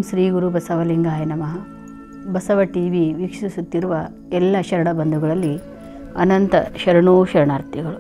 ಶ್ರೀ ಗುರು ಬಸವಲಿಂಗಾಯ ನಮಃ Basava T V ವೀಕ್ಷಿಸುತ್ತಿರುವ ಎಲ್ಲ ಶರಣ ಬಂಧುಗಳಲ್ಲಿ ಅನಂತ ಶರಣೋ ಶರಣಾರ್ಥಿಗಳು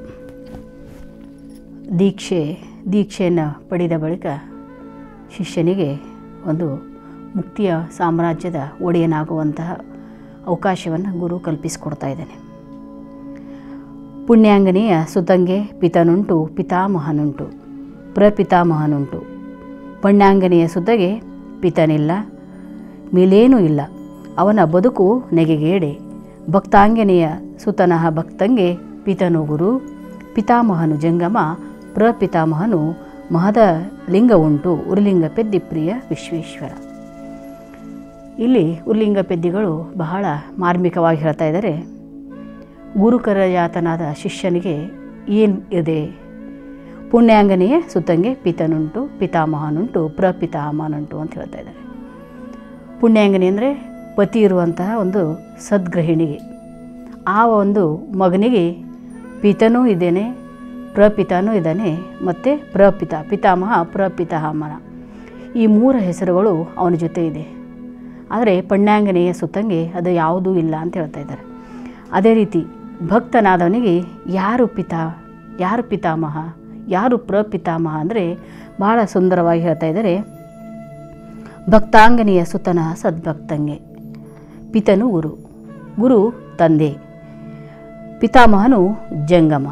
ದೀಕ್ಷೆ ದೀಕ್ಷೆಯನ್ನು ಪಡೆದ ಬಳಿಕ ಶಿಷ್ಯನಿಗೆ ಒಂದು ಮುಕ್ತಿಯ ಸಾಮ್ರಾಜ್ಯದ ಒಡೆಯನಾಗುವಂತಹ ಅವಕಾಶವನ್ನು ಗುರು ಕಲ್ಪಿಸಿಕೊಡ್ತಾ ಇದ್ದಾನೆ ಪುಣ್ಯಾಂಗನೆಯ ಸುತಂಗೆ ಪಿತನುಂಟು ಪಿತಾಮಹನುಂಟು ಪ್ರಪಿತಾಮಹನುಂಟು ಪುಣ್ಯಾಂಗನೆಯ ಸುತಗೆ ಪಿತನಿಲ್ಲ ಮೇಲೇನೂ ಇಲ್ಲ ಅವನ ಬದುಕು ನೆಗೆಗೇಡೆ ಭಕ್ತಾಂಗನೆಯ ಸುತನಹ ಭಕ್ತಂಗೆ ಪಿತನು ಗುರು ಪಿತಾಮಹನು ಜಂಗಮ ಪ್ರಪಿತಾಮಹನು ಮಹದ ಲಿಂಗ ಉಂಟು ಉರುಲಿಂಗ ಪೆದ್ದಿ ಪ್ರಿಯ ವಿಶ್ವೇಶ್ವರ ಇಲ್ಲಿ ಉರ್ಲಿಂಗ ಪೆದ್ದಿಗಳು ಬಹಳ ಮಾರ್ಮಿಕವಾಗಿ ಹೇಳ್ತಾ ಇದ್ದಾರೆ ಗುರುಕರಜಾತನಾದ ಶಿಷ್ಯನಿಗೆ ಏನು ಇದೆ ಪುಣ್ಯಾಂಗನೆಯೇ ಸುತ್ತಂಗೆ ಪಿತನುಂಟು ಪಿತಾಮಹನುಂಟು ಪ್ರಪಿತಾಮಹನುಂಟು ಅಂತ ಹೇಳ್ತಾ ಇದ್ದಾರೆ ಪುಣ್ಯಾಂಗನಿ ಅಂದರೆ ಪತಿ ಇರುವಂತಹ ಒಂದು ಸದ್ಗೃಹಿಣಿಗೆ ಆ ಒಂದು ಮಗನಿಗೆ ಪಿತನೂ ಇದ್ದೇನೆ ಪ್ರಪಿತಾನೂ ಇದ್ದಾನೆ ಮತ್ತು ಪ್ರಪಿತ ಪಿತಾಮಹ ಪ್ರಪಿತಾಮಹ ಈ ಮೂರು ಹೆಸರುಗಳು ಅವನ ಜೊತೆ ಇದೆ ಆದರೆ ಪುಣ್ಯಾಂಗನೆಯ ಸುತ್ತಂಗೆ ಅದು ಯಾವುದೂ ಇಲ್ಲ ಅಂತ ಹೇಳ್ತಾ ಇದ್ದಾರೆ ಅದೇ ರೀತಿ ಭಕ್ತನಾದವನಿಗೆ ಯಾರು ಪಿತಾ ಯಾರು ಪಿತಾಮಹ ಯಾರು ಪ್ರಪಿತಾಮಹ ಅಂದರೆ ಭಾಳ ಸುಂದರವಾಗಿ ಹೇಳ್ತಾ ಇದ್ದಾರೆ ಭಕ್ತಾಂಗನೆಯ ಸುತನ ಸದ್ಭಕ್ತಂಗೆ ಪಿತನು ಗುರು ಗುರು ತಂದೆ ಪಿತಾಮಹನು ಜಂಗಮ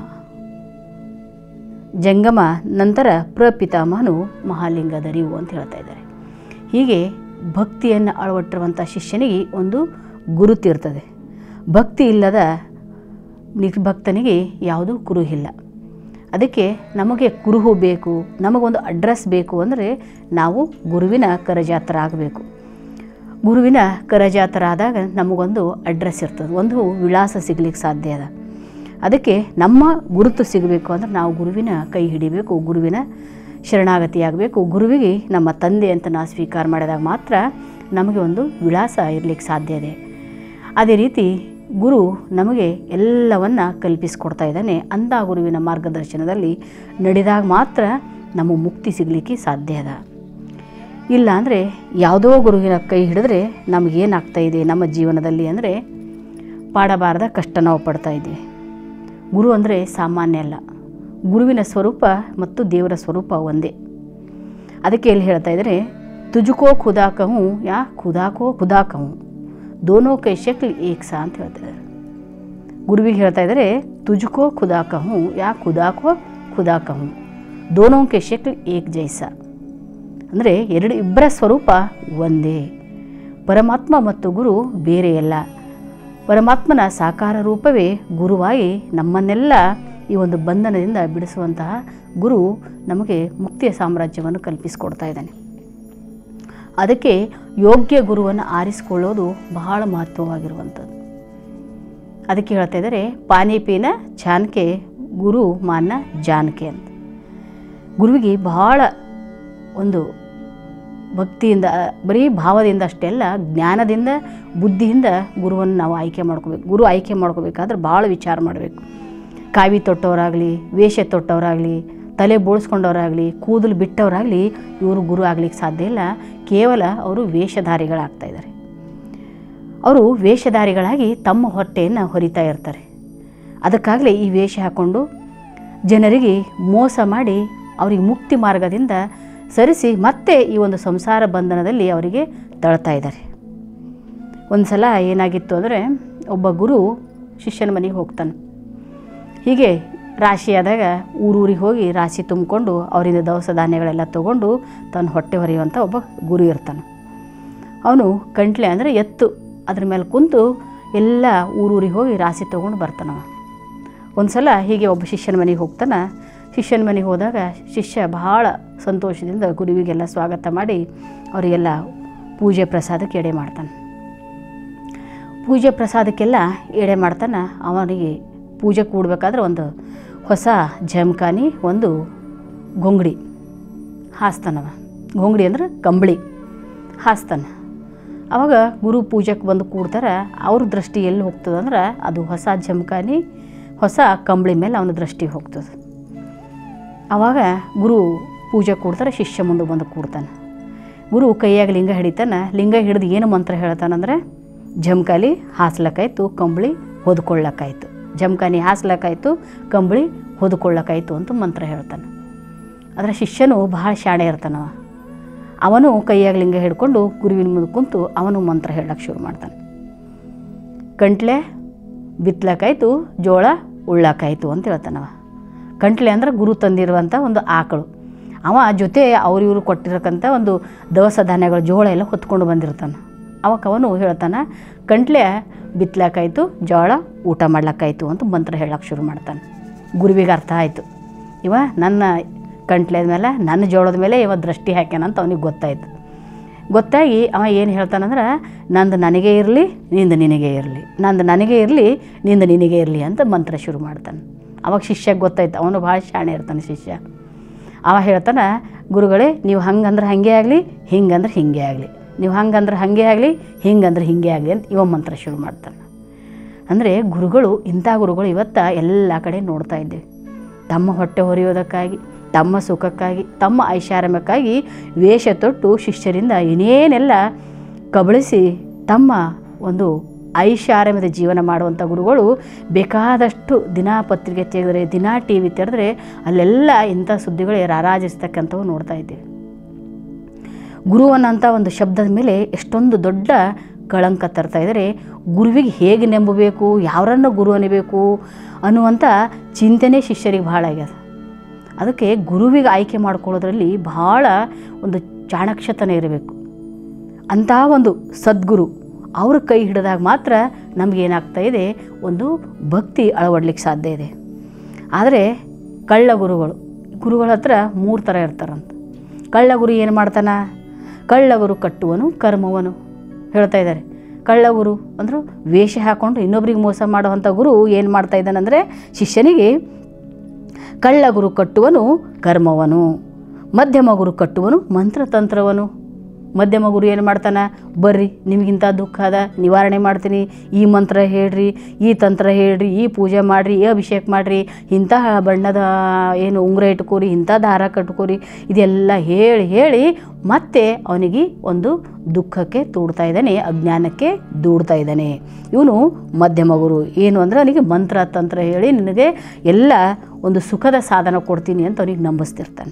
ಜಂಗಮ ನಂತರ ಪ್ರಪಿತಾಮಹನು ಮಹಾಲಿಂಗದರಿವು ಅಂತ ಹೇಳ್ತಾ ಇದ್ದಾರೆ ಹೀಗೆ ಭಕ್ತಿಯನ್ನು ಅಳವಟ್ಟಿರುವಂಥ ಶಿಷ್ಯನಿಗೆ ಒಂದು ಗುರುತಿರ್ತದೆ ಭಕ್ತಿ ಇಲ್ಲದ ನಿರ್ಭಕ್ತನಿಗೆ ಯಾವುದೂ ಕುರು ಇಲ್ಲ ಅದಕ್ಕೆ ನಮಗೆ ಕುರುಹು ಬೇಕು ನಮಗೊಂದು ಅಡ್ರೆಸ್ ಬೇಕು ಅಂದರೆ ನಾವು ಗುರುವಿನ ಕರಜಾತರಾಗಬೇಕು ಗುರುವಿನ ಕರಜಾತರಾದಾಗ ನಮಗೊಂದು ಅಡ್ರೆಸ್ ಇರ್ತದೆ ಒಂದು ವಿಳಾಸ ಸಿಗ್ಲಿಕ್ಕೆ ಸಾಧ್ಯ ಅದ ಅದಕ್ಕೆ ನಮ್ಮ ಗುರುತು ಸಿಗಬೇಕು ಅಂದ್ರೆ ನಾವು ಗುರುವಿನ ಕೈ ಹಿಡಿಬೇಕು ಗುರುವಿನ ಶರಣಾಗತಿಯಾಗಬೇಕು ಗುರುವಿಗೆ ನಮ್ಮ ತಂದೆ ಅಂತ ನಾವು ಸ್ವೀಕಾರ ಮಾಡಿದಾಗ ಮಾತ್ರ ನಮಗೆ ಒಂದು ವಿಳಾಸ ಇರಲಿಕ್ಕೆ ಸಾಧ್ಯ ಇದೆ ಅದೇ ರೀತಿ ಗುರು ನಮಗೆ ಎಲ್ಲವನ್ನು ಕಲ್ಪಿಸಿಕೊಡ್ತಾ ಇದ್ದಾನೆ ಅಂಥ ಗುರುವಿನ ಮಾರ್ಗದರ್ಶನದಲ್ಲಿ ನಡೆದಾಗ ಮಾತ್ರ ನಮ್ಮ ಮುಕ್ತಿ ಸಿಗಲಿಕ್ಕೆ ಸಾಧ್ಯ ಅದ ಇಲ್ಲ ಅಂದರೆ ಯಾವುದೋ ಗುರುವಿನ ಕೈ ಹಿಡಿದ್ರೆ ನಮಗೇನಾಗ್ತಾ ಇದೆ ನಮ್ಮ ಜೀವನದಲ್ಲಿ ಅಂದರೆ ಪಾಡಬಾರದ ಕಷ್ಟ ನಾವು ಪಡ್ತಾ ಇದ್ದೀವಿ ಗುರು ಅಂದರೆ ಸಾಮಾನ್ಯ ಅಲ್ಲ ಗುರುವಿನ ಸ್ವರೂಪ ಮತ್ತು ದೇವರ ಸ್ವರೂಪ ಒಂದೇ ಅದಕ್ಕೆ ಇಲ್ಲಿ ಹೇಳ್ತಾ ಇದ್ದಾರೆ ತುಜುಕೋ ಖುದಾಕಹು ಯಾ ಖುದಾಕೋ ಖುದಾಕಹು ದೋನೋ ಕೈ ಶಕ್ಲ್ ಏಕ್ ಸಾ ಅಂತ ಹೇಳ್ತಿದ್ದಾರೆ ಗುರುವಿಗೆ ಹೇಳ್ತಾ ಇದ್ದಾರೆ ತುಜುಕೋ ಖುದಾಕಹು ಯಾ ಖುದಾಕೋ ಖುದಾಕಹು ದೋನೋ ಕೈ ಶಕ್ಲ್ ಏಕ್ ಜೈಸ ಅಂದರೆ ಎರಡು ಇಬ್ಬರ ಸ್ವರೂಪ ಒಂದೇ ಪರಮಾತ್ಮ ಮತ್ತು ಗುರು ಬೇರೆಯಲ್ಲ ಪರಮಾತ್ಮನ ಸಾಕಾರ ರೂಪವೇ ಗುರುವಾಗಿ ನಮ್ಮನ್ನೆಲ್ಲ ಈ ಒಂದು ಬಂಧನದಿಂದ ಬಿಡಿಸುವಂತಹ ಗುರು ನಮಗೆ ಮುಕ್ತಿಯ ಸಾಮ್ರಾಜ್ಯವನ್ನು ಕಲ್ಪಿಸಿಕೊಡ್ತಾ ಇದ್ದಾನೆ ಅದಕ್ಕೆ ಯೋಗ್ಯ ಗುರುವನ್ನು ಆರಿಸಿಕೊಳ್ಳೋದು ಬಹಳ ಮಹತ್ವವಾಗಿರುವಂಥದ್ದು ಅದಕ್ಕೆ ಹೇಳ್ತಾ ಇದ್ದಾರೆ ಪಾನಿಪೀನ ಛಾನ್ಕೆ ಗುರು ಮಾನ್ನ ಜಾನ್ಕೆ ಅಂತ ಗುರುವಿಗೆ ಬಹಳ ಒಂದು ಭಕ್ತಿಯಿಂದ ಬರೀ ಭಾವದಿಂದ ಅಷ್ಟೇ ಅಲ್ಲ ಜ್ಞಾನದಿಂದ ಬುದ್ಧಿಯಿಂದ ಗುರುವನ್ನು ನಾವು ಆಯ್ಕೆ ಮಾಡ್ಕೋಬೇಕು ಗುರು ಆಯ್ಕೆ ಮಾಡ್ಕೋಬೇಕಾದ್ರೆ ಭಾಳ ವಿಚಾರ ಮಾಡಬೇಕು ಕಾವಿ ತೊಟ್ಟವರಾಗಲಿ ವೇಷ ತೊಟ್ಟವರಾಗಲಿ ತಲೆ ಬೋಳಿಸ್ಕೊಂಡವರಾಗಲಿ ಕೂದಲು ಬಿಟ್ಟವರಾಗಲಿ ಇವರು ಗುರು ಆಗ್ಲಿಕ್ಕೆ ಸಾಧ್ಯ ಇಲ್ಲ ಕೇವಲ ಅವರು ವೇಷಧಾರಿಗಳಾಗ್ತಾ ಇದ್ದಾರೆ ಅವರು ವೇಷಧಾರಿಗಳಾಗಿ ತಮ್ಮ ಹೊಟ್ಟೆಯನ್ನು ಹೊರಿತಾ ಇರ್ತಾರೆ ಅದಕ್ಕಾಗಲೇ ಈ ವೇಷ ಹಾಕ್ಕೊಂಡು ಜನರಿಗೆ ಮೋಸ ಮಾಡಿ ಅವರಿಗೆ ಮುಕ್ತಿ ಮಾರ್ಗದಿಂದ ಸರಿಸಿ ಮತ್ತೆ ಈ ಒಂದು ಸಂಸಾರ ಬಂಧನದಲ್ಲಿ ಅವರಿಗೆ ತಳ್ತಾ ಇದ್ದಾರೆ ಒಂದು ಸಲ ಏನಾಗಿತ್ತು ಅಂದರೆ ಒಬ್ಬ ಗುರು ಶಿಷ್ಯನ ಮನೆಗೆ ಹೋಗ್ತಾನೆ ಹೀಗೆ ರಾಶಿ ಆದಾಗ ಊರೂರಿಗೆ ಹೋಗಿ ರಾಶಿ ತುಂಬಿಕೊಂಡು ಅವರಿಂದ ದವಸ ಧಾನ್ಯಗಳೆಲ್ಲ ತೊಗೊಂಡು ತನ್ನ ಹೊಟ್ಟೆ ಹೊರೆಯುವಂಥ ಒಬ್ಬ ಗುರು ಇರ್ತಾನೆ ಅವನು ಕಂಟ್ಲೆ ಅಂದರೆ ಎತ್ತು ಅದ್ರ ಮೇಲೆ ಕುಂತು ಎಲ್ಲ ಊರೂರಿಗೆ ಹೋಗಿ ರಾಶಿ ತೊಗೊಂಡು ಬರ್ತಾನವ ಒಂದು ಸಲ ಹೀಗೆ ಒಬ್ಬ ಶಿಷ್ಯನ ಮನೆಗೆ ಹೋಗ್ತಾನೆ ಶಿಷ್ಯನ ಮನೆಗೆ ಹೋದಾಗ ಶಿಷ್ಯ ಬಹಳ ಸಂತೋಷದಿಂದ ಗುರುವಿಗೆಲ್ಲ ಸ್ವಾಗತ ಮಾಡಿ ಅವರಿಗೆಲ್ಲ ಪೂಜೆ ಪ್ರಸಾದಕ್ಕೆ ಎಡೆ ಮಾಡ್ತಾನೆ ಪೂಜೆ ಪ್ರಸಾದಕ್ಕೆಲ್ಲ ಎಡೆ ಮಾಡ್ತಾನೆ ಅವನಿಗೆ ಪೂಜೆ ಕೂಡಬೇಕಾದ್ರೆ ಒಂದು ಹೊಸ ಜಮಖಾನಿ ಒಂದು ಗೊಂಗಡಿ ಹಾಸ್ತಾನವ ಗೊಂಗಡಿ ಅಂದ್ರೆ ಕಂಬಳಿ ಹಾಸ್ತಾನೆ ಅವಾಗ ಗುರು ಪೂಜೆಗೆ ಬಂದು ಕೂಡ್ತಾರೆ ಅವ್ರ ದೃಷ್ಟಿ ಎಲ್ಲಿ ಹೋಗ್ತದೆ ಅಂದ್ರೆ ಅದು ಹೊಸ ಜಮಖಾನಿ ಹೊಸ ಕಂಬಳಿ ಮೇಲೆ ಅವನ ದೃಷ್ಟಿ ಹೋಗ್ತದೆ ಆವಾಗ ಗುರು ಪೂಜೆ ಕೊಡ್ತಾರೆ ಶಿಷ್ಯ ಮುಂದೆ ಬಂದು ಕೂಡ್ತಾನೆ ಗುರು ಕೈಯಾಗ ಲಿಂಗ ಹಿಡಿತಾನ ಲಿಂಗ ಹಿಡಿದು ಏನು ಮಂತ್ರ ಹೇಳ್ತಾನಂದ್ರೆ ಜಮ್ಕಾಲಿ ಹಾಸ್ಲಕ್ಕಾಯ್ತು ಕಂಬಳಿ ಹೊದ್ಕೊಳ್ಳಕ್ಕಾಯ್ತು ಜಮ್ಕಾನಿ ಹಾಸ್ಲಕ್ಕಾಯ್ತು ಕಂಬಳಿ ಹೊದ್ಕೊಳ್ಳಕ್ಕಾಯ್ತು ಅಂತ ಮಂತ್ರ ಹೇಳ್ತಾನೆ ಅದರ ಶಿಷ್ಯನು ಬಹಳ ಶಾಣೆ ಇರ್ತಾನವ ಅವನು ಕೈಯಾಗ ಲಿಂಗ ಹಿಡ್ಕೊಂಡು ಗುರುವಿನ ಮುಂದೆ ಕುಂತು ಅವನು ಮಂತ್ರ ಹೇಳಕ್ಕೆ ಶುರು ಮಾಡ್ತಾನೆ ಕಂಟ್ಲೆ ಬಿತ್ಲಕ್ಕಾಯ್ತು ಜೋಳ ಉಳ್ಳಾಕಾಯ್ತು ಅಂತ ಹೇಳ್ತಾನವ ಕಂಟ್ಲೆ ಅಂದ್ರೆ ಗುರು ತಂದಿರುವಂಥ ಒಂದು ಆಕಳು ಅವ ಜೊತೆ ಅವ್ರು ಇವರು ಕೊಟ್ಟಿರಕ್ಕಂಥ ಒಂದು ದವಸ ಧಾನ್ಯಗಳು ಜೋಳ ಎಲ್ಲ ಹೊತ್ಕೊಂಡು ಬಂದಿರ್ತಾನೆ ಅವಾಗ ಅವನು ಹೇಳ್ತಾನೆ ಕಂಟ್ಲೆ ಬಿತ್ಲಕ್ಕಾಯ್ತು ಜೋಳ ಊಟ ಮಾಡ್ಲಕ್ಕಾಯ್ತು ಅಂತ ಮಂತ್ರ ಹೇಳಕ್ಕೆ ಶುರು ಮಾಡ್ತಾನೆ ಗುರುವಿಗೆ ಅರ್ಥ ಆಯಿತು ಇವ ನನ್ನ ಕಂಟ್ಲೆ ಮೇಲೆ ನನ್ನ ಜೋಳದ ಮೇಲೆ ಇವ ದೃಷ್ಟಿ ಹಾಕ್ಯಾನಂತ ಅವನಿಗೆ ಗೊತ್ತಾಯ್ತು ಗೊತ್ತಾಗಿ ಅವ ಏನು ಹೇಳ್ತಾನಂದ್ರೆ ನಂದು ನನಗೆ ಇರಲಿ ನಿಂದು ನಿನಗೆ ಇರಲಿ ನಂದು ನನಗೆ ಇರಲಿ ನಿಂದು ನಿನಗೆ ಇರಲಿ ಅಂತ ಮಂತ್ರ ಶುರು ಮಾಡ್ತಾನೆ ಅವಾಗ ಶಿಷ್ಯಗೆ ಗೊತ್ತಾಯ್ತು ಅವನು ಭಾಳ ಶಾಣೆ ಇರ್ತಾನೆ ಶಿಷ್ಯ ಅವ ಹೇಳ್ತಾನೆ ಗುರುಗಳೇ ನೀವು ಹಂಗಂದ್ರೆ ಹಾಗೆ ಆಗಲಿ ಹಿಂಗಂದ್ರೆ ಹಿಂಗೆ ಆಗಲಿ ನೀವು ಹಂಗಂದ್ರೆ ಹಾಗೆ ಆಗಲಿ ಹಿಂಗಂದ್ರೆ ಹಿಂಗೆ ಆಗಲಿ ಅಂತ ಇವ ಮಂತ್ರ ಶುರು ಮಾಡ್ತಾನೆ ಅಂದರೆ ಗುರುಗಳು ಇಂಥ ಗುರುಗಳು ಇವತ್ತು ಎಲ್ಲ ಕಡೆ ನೋಡ್ತಾ ಇದ್ದೇವೆ ತಮ್ಮ ಹೊಟ್ಟೆ ಹೊರೆಯೋದಕ್ಕಾಗಿ ತಮ್ಮ ಸುಖಕ್ಕಾಗಿ ತಮ್ಮ ಐಷಾರಾಮ್ಯಕ್ಕಾಗಿ ವೇಷ ತೊಟ್ಟು ಶಿಷ್ಯರಿಂದ ಏನೇನೆಲ್ಲ ಕಬಳಿಸಿ ತಮ್ಮ ಒಂದು ಐಷಾರಾಮ್ಯದ ಜೀವನ ಮಾಡುವಂಥ ಗುರುಗಳು ಬೇಕಾದಷ್ಟು ದಿನಪತ್ರಿಕೆ ತೆಗೆದರೆ ದಿನ ಟಿ ವಿ ತೆರೆದ್ರೆ ಅಲ್ಲೆಲ್ಲ ಇಂಥ ಸುದ್ದಿಗಳೇ ರಾರಾಜಿಸ್ತಕ್ಕಂಥವು ನೋಡ್ತಾ ಇದ್ದೇವೆ ಗುರು ಅನ್ನೋಂಥ ಒಂದು ಶಬ್ದದ ಮೇಲೆ ಎಷ್ಟೊಂದು ದೊಡ್ಡ ಕಳಂಕ ತರ್ತಾ ಇದ್ದಾರೆ ಗುರುವಿಗೆ ಹೇಗೆ ನಂಬಬೇಕು ಯಾರನ್ನು ಗುರು ಅನ್ನಬೇಕು ಅನ್ನುವಂಥ ಚಿಂತನೆ ಶಿಷ್ಯರಿಗೆ ಭಾಳ ಆಗ್ಯದ ಅದಕ್ಕೆ ಗುರುವಿಗೆ ಆಯ್ಕೆ ಮಾಡ್ಕೊಳ್ಳೋದ್ರಲ್ಲಿ ಭಾಳ ಒಂದು ಚಾಣಕ್ಷತನ ಇರಬೇಕು ಅಂಥ ಒಂದು ಸದ್ಗುರು ಅವ್ರ ಕೈ ಹಿಡಿದಾಗ ಮಾತ್ರ ನಮಗೇನಾಗ್ತಾ ಇದೆ ಒಂದು ಭಕ್ತಿ ಅಳವಡ್ಲಿಕ್ಕೆ ಸಾಧ್ಯ ಇದೆ ಆದರೆ ಕಳ್ಳ ಗುರುಗಳು ಗುರುಗಳ ಹತ್ರ ಮೂರು ಥರ ಇರ್ತಾರಂತ ಕಳ್ಳ ಗುರು ಏನು ಮಾಡ್ತಾನ ಕಳ್ಳ ಗುರು ಕಟ್ಟುವನು ಕರ್ಮವನು ಹೇಳ್ತಾ ಇದ್ದಾರೆ ಕಳ್ಳ ಗುರು ಅಂದರು ವೇಷ ಹಾಕ್ಕೊಂಡು ಇನ್ನೊಬ್ರಿಗೆ ಮೋಸ ಮಾಡುವಂಥ ಗುರು ಏನು ಮಾಡ್ತಾ ಇದ್ದಾನಂದರೆ ಶಿಷ್ಯನಿಗೆ ಕಳ್ಳ ಗುರು ಕಟ್ಟುವನು ಕರ್ಮವನು ಮಧ್ಯಮ ಗುರು ಕಟ್ಟುವನು ಮಂತ್ರತಂತ್ರವನು ಮಧ್ಯಮ ಗುರು ಏನು ಮಾಡ್ತಾನೆ ಬರ್ರಿ ನಿಮಗಿಂತ ದುಃಖ ಅದ ನಿವಾರಣೆ ಮಾಡ್ತೀನಿ ಈ ಮಂತ್ರ ಹೇಳ್ರಿ ಈ ತಂತ್ರ ಹೇಳ್ರಿ ಈ ಪೂಜೆ ಮಾಡಿರಿ ಈ ಅಭಿಷೇಕ ಮಾಡಿರಿ ಇಂತಹ ಬಣ್ಣದ ಏನು ಉಂಗುರ ಇಟ್ಕೋರಿ ಇಂಥ ದಾರ ಕಟ್ಕೋರಿ ಇದೆಲ್ಲ ಹೇಳಿ ಹೇಳಿ ಮತ್ತೆ ಅವನಿಗೆ ಒಂದು ದುಃಖಕ್ಕೆ ತೂಡ್ತಾ ಇದ್ದಾನೆ ಅಜ್ಞಾನಕ್ಕೆ ದೂಡ್ತಾ ಇದ್ದಾನೆ ಇವನು ಮಧ್ಯಮ ಗುರು ಏನು ಅಂದರೆ ಅವನಿಗೆ ಮಂತ್ರ ತಂತ್ರ ಹೇಳಿ ನಿನಗೆ ಎಲ್ಲ ಒಂದು ಸುಖದ ಸಾಧನ ಕೊಡ್ತೀನಿ ಅಂತ ಅವನಿಗೆ ನಂಬಿಸ್ತಿರ್ತಾನೆ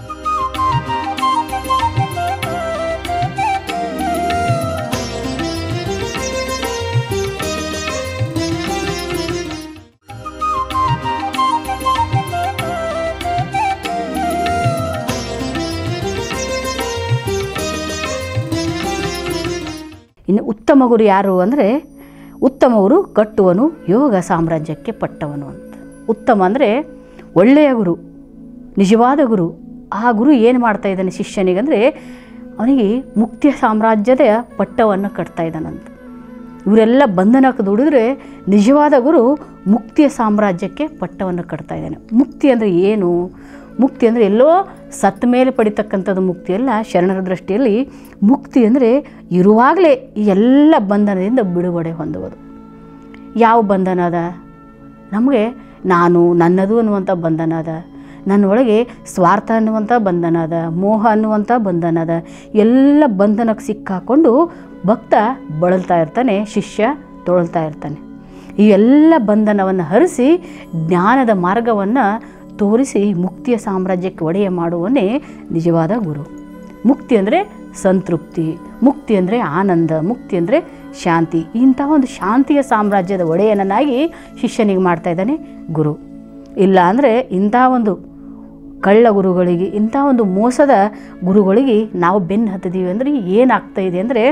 ಇನ್ನು ಉತ್ತಮ ಗುರು ಯಾರು ಅಂದರೆ ಉತ್ತಮವರು ಕಟ್ಟುವನು ಯೋಗ ಸಾಮ್ರಾಜ್ಯಕ್ಕೆ ಪಟ್ಟವನು ಅಂತ ಉತ್ತಮ ಅಂದರೆ ಒಳ್ಳೆಯ ಗುರು ನಿಜವಾದ ಗುರು ಆ ಗುರು ಏನು ಮಾಡ್ತಾ ಇದ್ದಾನೆ ಶಿಷ್ಯನಿಗಂದರೆ ಅವನಿಗೆ ಮುಕ್ತಿಯ ಸಾಮ್ರಾಜ್ಯದ ಪಟ್ಟವನ್ನು ಕಟ್ತಾ ಇದ್ದಾನಂತ ಇವರೆಲ್ಲ ಬಂಧನಕ್ಕೆ ದುಡಿದ್ರೆ ನಿಜವಾದ ಗುರು ಮುಕ್ತಿಯ ಸಾಮ್ರಾಜ್ಯಕ್ಕೆ ಪಟ್ಟವನ್ನು ಕಟ್ತಾ ಇದ್ದಾನೆ ಮುಕ್ತಿ ಅಂದರೆ ಏನು ಮುಕ್ತಿ ಅಂದರೆ ಎಲ್ಲೋ ಸತ್ತ ಮೇಲೆ ಪಡಿತಕ್ಕಂಥದ್ದು ಮುಕ್ತಿ ಅಲ್ಲ ಶರಣರ ದೃಷ್ಟಿಯಲ್ಲಿ ಮುಕ್ತಿ ಅಂದರೆ ಇರುವಾಗಲೇ ಈ ಎಲ್ಲ ಬಂಧನದಿಂದ ಬಿಡುಗಡೆ ಹೊಂದುವುದು ಯಾವ ಬಂಧನ ಅದ ನಮಗೆ ನಾನು ನನ್ನದು ಅನ್ನುವಂಥ ಬಂಧನ ಅದ ನನ್ನೊಳಗೆ ಸ್ವಾರ್ಥ ಅನ್ನುವಂಥ ಬಂಧನ ಅದ ಮೋಹ ಅನ್ನುವಂಥ ಬಂಧನ ಅದ ಎಲ್ಲ ಬಂಧನಕ್ಕೆ ಸಿಕ್ಕಾಕೊಂಡು ಭಕ್ತ ಬಳಲ್ತಾ ಇರ್ತಾನೆ ಶಿಷ್ಯ ತೊಳಲ್ತಾ ಇರ್ತಾನೆ ಈ ಎಲ್ಲ ಬಂಧನವನ್ನು ಹರಿಸಿ ಜ್ಞಾನದ ಮಾರ್ಗವನ್ನು ತೋರಿಸಿ ಮುಕ್ತಿಯ ಸಾಮ್ರಾಜ್ಯಕ್ಕೆ ಒಡೆಯ ಮಾಡುವನೇ ನಿಜವಾದ ಗುರು ಮುಕ್ತಿ ಅಂದರೆ ಸಂತೃಪ್ತಿ ಮುಕ್ತಿ ಅಂದರೆ ಆನಂದ ಮುಕ್ತಿ ಅಂದರೆ ಶಾಂತಿ ಇಂಥ ಒಂದು ಶಾಂತಿಯ ಸಾಮ್ರಾಜ್ಯದ ಒಡೆಯನನ್ನಾಗಿ ಶಿಷ್ಯನಿಗೆ ಮಾಡ್ತಾ ಇದ್ದಾನೆ ಗುರು ಇಲ್ಲ ಅಂದರೆ ಇಂಥ ಒಂದು ಕಳ್ಳ ಗುರುಗಳಿಗೆ ಇಂಥ ಒಂದು ಮೋಸದ ಗುರುಗಳಿಗೆ ನಾವು ಬೆನ್ನು ಹತ್ತಿದ್ದೀವಿ ಅಂದರೆ ಏನಾಗ್ತಾ ಇದೆ ಅಂದರೆ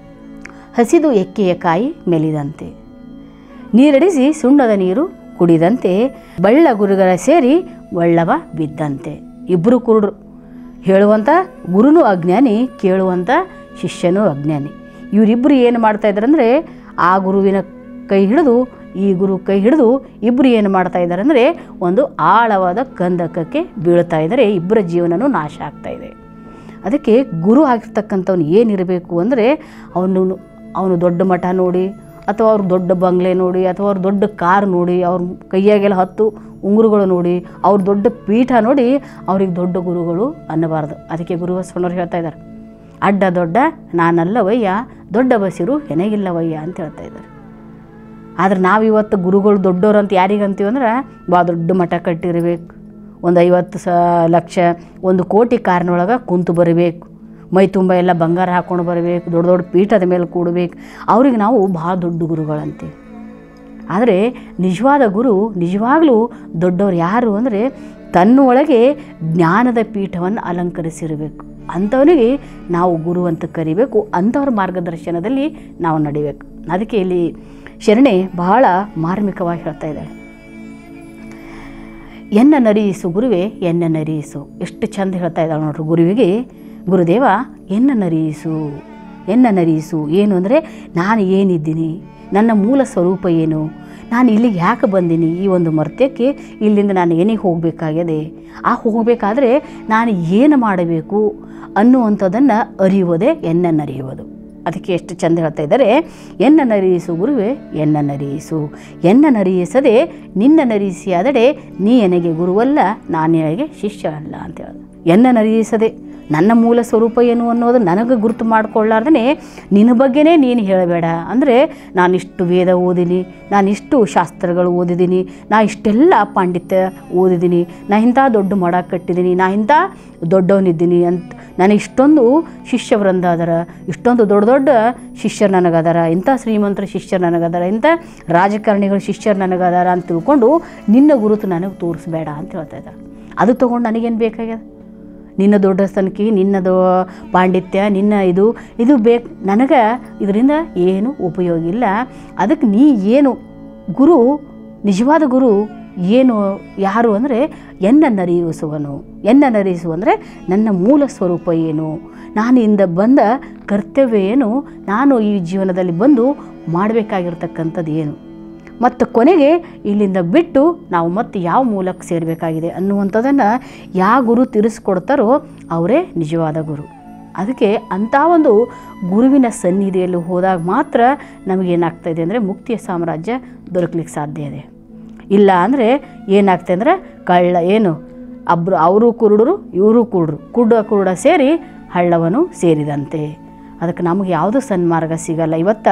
ಹಸಿದು ಎಕ್ಕೆಯ ಕಾಯಿ ಮೆಲಿದಂತೆ ನೀರಡಿಸಿ ಸುಣ್ಣದ ನೀರು ಕುಡಿದಂತೆ ಬಳ್ಳ ಗುರುಗಳ ಸೇರಿ ಒಳ್ಳವ ಬಿದ್ದಂತೆ ಇಬ್ಬರು ಕುರುಡ್ರು ಹೇಳುವಂಥ ಗುರುನು ಅಜ್ಞಾನಿ ಕೇಳುವಂಥ ಶಿಷ್ಯನೂ ಅಜ್ಞಾನಿ ಇವರಿಬ್ಬರು ಏನು ಮಾಡ್ತಾ ಇದ್ದಾರೆ ಅಂದರೆ ಆ ಗುರುವಿನ ಕೈ ಹಿಡಿದು ಈ ಗುರು ಕೈ ಹಿಡಿದು ಇಬ್ಬರು ಏನು ಮಾಡ್ತಾ ಇದ್ದಾರೆ ಅಂದರೆ ಒಂದು ಆಳವಾದ ಕಂದಕಕ್ಕೆ ಬೀಳ್ತಾ ಇದ್ದಾರೆ ಇಬ್ಬರ ಜೀವನನೂ ನಾಶ ಆಗ್ತಾ ಇದೆ ಅದಕ್ಕೆ ಗುರು ಆಗಿರ್ತಕ್ಕಂಥವ್ನು ಏನಿರಬೇಕು ಅಂದರೆ ಅವನು ಅವನು ದೊಡ್ಡ ಮಠ ನೋಡಿ ಅಥವಾ ಅವ್ರ ದೊಡ್ಡ ಬಂಗ್ಲೆ ನೋಡಿ ಅಥವಾ ಅವ್ರ ದೊಡ್ಡ ಕಾರ್ ನೋಡಿ ಅವ್ರ ಕೈಯಾಗೆಲ್ಲ ಹತ್ತು ಉಂಗುರುಗಳು ನೋಡಿ ಅವ್ರ ದೊಡ್ಡ ಪೀಠ ನೋಡಿ ಅವ್ರಿಗೆ ದೊಡ್ಡ ಗುರುಗಳು ಅನ್ನಬಾರ್ದು ಅದಕ್ಕೆ ಗುರು ಬಸವಣ್ಣವ್ರು ಹೇಳ್ತಾ ಇದ್ದಾರೆ ಅಡ್ಡ ದೊಡ್ಡ ನಾನಲ್ಲವಯ್ಯ ದೊಡ್ಡ ಬಸಿರು ಹೆನಗಿಲ್ಲವಯ್ಯ ಅಂತ ಹೇಳ್ತಾ ಇದ್ದಾರೆ ಆದ್ರೆ ನಾವಿವತ್ತು ಗುರುಗಳು ದೊಡ್ಡೋರು ಅಂತ ಯಾರಿಗೆ ಅಂತೀವಿ ಅಂದ್ರೆ ಭಾಳ ದೊಡ್ಡ ಮಠ ಕಟ್ಟಿರ್ಬೇಕು ಒಂದು ಐವತ್ತು ಸ ಲಕ್ಷ ಒಂದು ಕೋಟಿ ಕಾರಿನೊಳಗೆ ಕುಂತು ಬರಬೇಕು ಮೈ ತುಂಬ ಎಲ್ಲ ಬಂಗಾರ ಹಾಕ್ಕೊಂಡು ಬರಬೇಕು ದೊಡ್ಡ ದೊಡ್ಡ ಪೀಠದ ಮೇಲೆ ಕೂಡಬೇಕು ಅವ್ರಿಗೆ ನಾವು ಭಾಳ ದೊಡ್ಡ ಗುರುಗಳಂತೀವಿ ಆದರೆ ನಿಜವಾದ ಗುರು ನಿಜವಾಗ್ಲೂ ದೊಡ್ಡವ್ರು ಯಾರು ಅಂದರೆ ತನ್ನೊಳಗೆ ಜ್ಞಾನದ ಪೀಠವನ್ನು ಅಲಂಕರಿಸಿರಬೇಕು ಅಂಥವನಿಗೆ ನಾವು ಗುರು ಅಂತ ಕರಿಬೇಕು ಅಂಥವ್ರ ಮಾರ್ಗದರ್ಶನದಲ್ಲಿ ನಾವು ನಡಿಬೇಕು ಅದಕ್ಕೆ ಇಲ್ಲಿ ಶರಣೆ ಬಹಳ ಮಾರ್ಮಿಕವಾಗಿ ಹೇಳ್ತಾ ಇದ್ದಾಳೆ ಎನ್ನ ನರಿಯಿಸು ಗುರುವೇ ಎನ್ನ ನರಿಯಿಸು ಎಷ್ಟು ಚಂದ ಹೇಳ್ತಾ ಇದ್ದಾಳೆ ನೋಡ್ರಿ ಗುರುವಿಗೆ ಗುರುದೇವ ಎನ್ನ ನರಿಯಿಸು ಎನ್ನ ನರಿಯಿಸು ಏನು ಅಂದರೆ ನಾನು ಏನಿದ್ದೀನಿ ನನ್ನ ಮೂಲ ಸ್ವರೂಪ ಏನು ನಾನು ಇಲ್ಲಿಗೆ ಯಾಕೆ ಬಂದೀನಿ ಈ ಒಂದು ಮರ್ತ್ಯಕ್ಕೆ ಇಲ್ಲಿಂದ ನಾನು ಏನಿಗೆ ಹೋಗಬೇಕಾಗಿದೆ ಆ ಹೋಗಬೇಕಾದ್ರೆ ನಾನು ಏನು ಮಾಡಬೇಕು ಅನ್ನುವಂಥದ್ದನ್ನು ಅರಿಯುವುದೇ ಎನ್ನನ್ನರಿಯುವುದು ಅದಕ್ಕೆ ಎಷ್ಟು ಚಂದ ಹೇಳ್ತಾ ಇದ್ದಾರೆ ಎನ್ನ ನರಿಯಿಸು ಗುರುವೇ ಎನ್ನ ನರಿಯಿಸು ಎನ್ನ ನರಿಯಿಸದೆ ನಿನ್ನ ನರಿಸಿಯಾದಡೆ ನೀ ನನಗೆ ಗುರುವಲ್ಲ ನಾನು ನಿನಗೆ ಶಿಷ್ಯ ಅಲ್ಲ ಅಂತ ಹೇಳೋದು ಎನ್ನ ನರಿಯಿಸದೆ ನನ್ನ ಮೂಲ ಸ್ವರೂಪ ಏನು ಅನ್ನೋದು ನನಗೆ ಗುರುತು ಮಾಡ್ಕೊಳ್ಳಾರ್ದೇ ನಿನ್ನ ಬಗ್ಗೆನೇ ನೀನು ಹೇಳಬೇಡ ಅಂದರೆ ನಾನಿಷ್ಟು ವೇದ ಓದಿನಿ ನಾನಿಷ್ಟು ಶಾಸ್ತ್ರಗಳು ಓದಿದ್ದೀನಿ ನಾ ಇಷ್ಟೆಲ್ಲ ಪಾಂಡಿತ್ಯ ಓದಿದ್ದೀನಿ ನಾ ಇಂಥ ದೊಡ್ಡ ಮಡ ಕಟ್ಟಿದ್ದೀನಿ ನಾ ಇಂಥ ದೊಡ್ಡವನಿದ್ದೀನಿ ಅಂತ ನನಗೆ ಇಷ್ಟೊಂದು ಶಿಷ್ಯ ವೃಂದ ಅದರ ಇಷ್ಟೊಂದು ದೊಡ್ಡ ದೊಡ್ಡ ಶಿಷ್ಯರು ನನಗದಾರ ಇಂಥ ಶ್ರೀಮಂತರ ಶಿಷ್ಯರು ನನಗದಾರ ಇಂಥ ರಾಜಕಾರಣಿಗಳ ಶಿಷ್ಯರು ನನಗದಾರ ಅಂತ ತಿಳ್ಕೊಂಡು ನಿನ್ನ ಗುರುತು ನನಗೆ ತೋರಿಸ್ಬೇಡ ಅಂತ ಹೇಳ್ತಾ ಇದ್ದಾರೆ ಅದು ತೊಗೊಂಡು ನನಗೇನು ಬೇಕಾಗ್ಯದ ನಿನ್ನ ದೊಡ್ಡ ಸ್ಥಾನಕ್ಕೆ ನಿನ್ನದು ಪಾಂಡಿತ್ಯ ನಿನ್ನ ಇದು ಇದು ಬೇಕು ನನಗೆ ಇದರಿಂದ ಏನು ಉಪಯೋಗ ಇಲ್ಲ ಅದಕ್ಕೆ ನೀ ಏನು ಗುರು ನಿಜವಾದ ಗುರು ಏನು ಯಾರು ಅಂದರೆ ಎನ್ನ ನರಿಯಿಸುವನು ಎನ್ನ ನರಿಯಿಸು ಅಂದರೆ ನನ್ನ ಮೂಲ ಸ್ವರೂಪ ಏನು ನಾನು ಇಂದ ಬಂದ ಕರ್ತವ್ಯ ಏನು ನಾನು ಈ ಜೀವನದಲ್ಲಿ ಬಂದು ಮಾಡಬೇಕಾಗಿರ್ತಕ್ಕಂಥದ್ದು ಏನು ಮತ್ತು ಕೊನೆಗೆ ಇಲ್ಲಿಂದ ಬಿಟ್ಟು ನಾವು ಮತ್ತೆ ಯಾವ ಮೂಲಕ್ಕೆ ಸೇರಬೇಕಾಗಿದೆ ಅನ್ನುವಂಥದ್ದನ್ನು ಯಾವ ಗುರು ತಿಳಿಸ್ಕೊಡ್ತಾರೋ ಅವರೇ ನಿಜವಾದ ಗುರು ಅದಕ್ಕೆ ಅಂಥ ಒಂದು ಗುರುವಿನ ಸನ್ನಿಧಿಯಲ್ಲಿ ಹೋದಾಗ ಮಾತ್ರ ನಮಗೇನಾಗ್ತಾ ಇದೆ ಅಂದರೆ ಮುಕ್ತಿಯ ಸಾಮ್ರಾಜ್ಯ ದೊರಕಲಿಕ್ಕೆ ಸಾಧ್ಯ ಇದೆ ಇಲ್ಲ ಅಂದರೆ ಏನಾಗ್ತದೆ ಅಂದರೆ ಕಳ್ಳ ಏನು ಅಬ್ರು ಅವರು ಕುರುಡರು ಇವರು ಕುರುಡರು ಕುರುಡ ಕುರುಡ ಸೇರಿ ಹಳ್ಳವನು ಸೇರಿದಂತೆ ಅದಕ್ಕೆ ನಮಗೆ ಯಾವುದೂ ಸನ್ಮಾರ್ಗ ಸಿಗಲ್ಲ ಇವತ್ತು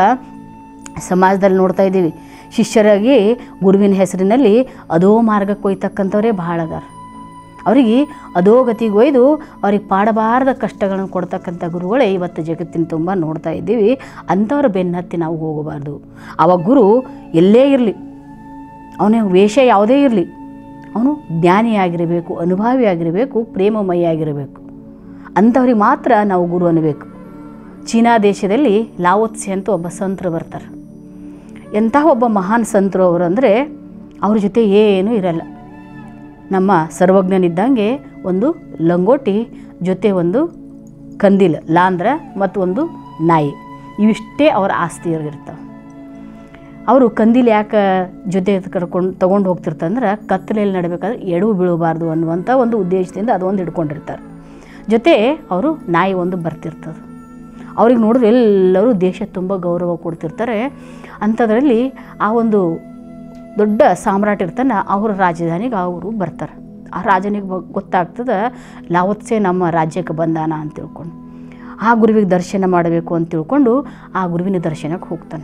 ಸಮಾಜದಲ್ಲಿ ನೋಡ್ತಾ ಇದ್ದೀವಿ ಶಿಷ್ಯರಾಗಿ ಗುರುವಿನ ಹೆಸರಿನಲ್ಲಿ ಅದೋ ಮಾರ್ಗಕ್ಕೆ ಒಯ್ತಕ್ಕಂಥವರೇ ಭಾಳ ಅದಾರ ಅವರಿಗೆ ಅಧೋಗತಿಗೆ ಒಯ್ದು ಅವ್ರಿಗೆ ಪಾಡಬಾರದ ಕಷ್ಟಗಳನ್ನು ಕೊಡ್ತಕ್ಕಂಥ ಗುರುಗಳೇ ಇವತ್ತು ಜಗತ್ತಿನ ತುಂಬ ನೋಡ್ತಾ ಇದ್ದೀವಿ ಅಂಥವ್ರ ಬೆನ್ನತ್ತಿ ನಾವು ಹೋಗಬಾರ್ದು ಅವ ಗುರು ಎಲ್ಲೇ ಇರಲಿ ಅವನ ವೇಷ ಯಾವುದೇ ಇರಲಿ ಅವನು ಜ್ಞಾನಿಯಾಗಿರಬೇಕು ಅನುಭಾವಿಯಾಗಿರಬೇಕು ಪ್ರೇಮಮಯಿಯಾಗಿರಬೇಕು ಅಂಥವ್ರಿಗೆ ಮಾತ್ರ ನಾವು ಗುರು ಅನ್ನಬೇಕು ಚೀನಾ ದೇಶದಲ್ಲಿ ಲಾವೋತ್ಸೆ ಅಂತ ಒಬ್ಬ ಸಂತರು ಬರ್ತಾರೆ ಎಂಥ ಒಬ್ಬ ಮಹಾನ್ ಸಂತರು ಅವರು ಅಂದರೆ ಅವ್ರ ಜೊತೆ ಏನೂ ಇರಲ್ಲ ನಮ್ಮ ಸರ್ವಜ್ಞನಿದ್ದಂಗೆ ಒಂದು ಲಂಗೋಟಿ ಜೊತೆ ಒಂದು ಕಂದಿಲ ಲಾಂದ್ರ ಮತ್ತು ಒಂದು ನಾಯಿ ಇವಿಷ್ಟೇ ಅವರ ಆಸ್ತಿ ಇರ್ತಾವೆ ಅವರು ಕಂದಿಲ್ ಯಾಕೆ ಜೊತೆ ಕರ್ಕೊಂಡು ತೊಗೊಂಡು ಹೋಗ್ತಿರ್ತಂದ್ರೆ ಕತ್ತಲೆಯಲ್ಲಿ ನಡಬೇಕಾದ್ರೆ ಎಡವು ಬೀಳಬಾರ್ದು ಅನ್ನುವಂಥ ಒಂದು ಉದ್ದೇಶದಿಂದ ಅದೊಂದು ಹಿಡ್ಕೊಂಡಿರ್ತಾರೆ ಜೊತೆ ಅವರು ನಾಯಿ ಒಂದು ಬರ್ತಿರ್ತದೆ ಅವ್ರಿಗೆ ನೋಡಿದ್ರೆ ಎಲ್ಲರೂ ದೇಶ ತುಂಬ ಗೌರವ ಕೊಡ್ತಿರ್ತಾರೆ ಅಂಥದ್ರಲ್ಲಿ ಆ ಒಂದು ದೊಡ್ಡ ಸಾಮ್ರಾಟ್ ಇರ್ತಾನೆ ಅವ್ರ ರಾಜಧಾನಿಗೆ ಅವರು ಬರ್ತಾರೆ ಆ ರಾಜನಿಗೆ ಬ- ಗೊತ್ತಾಗ್ತದೆ ಲಾವತ್ಸೆ ನಮ್ಮ ರಾಜ್ಯಕ್ಕೆ ಬಂದಾನ ಅಂತ ತಿಳ್ಕೊಂಡು ಆ ಗುರುವಿಗೆ ದರ್ಶನ ಮಾಡಬೇಕು ಅಂತ ತಿಳ್ಕೊಂಡು ಆ ಗುರುವಿನ ದರ್ಶನಕ್ಕೆ ಹೋಗ್ತಾನೆ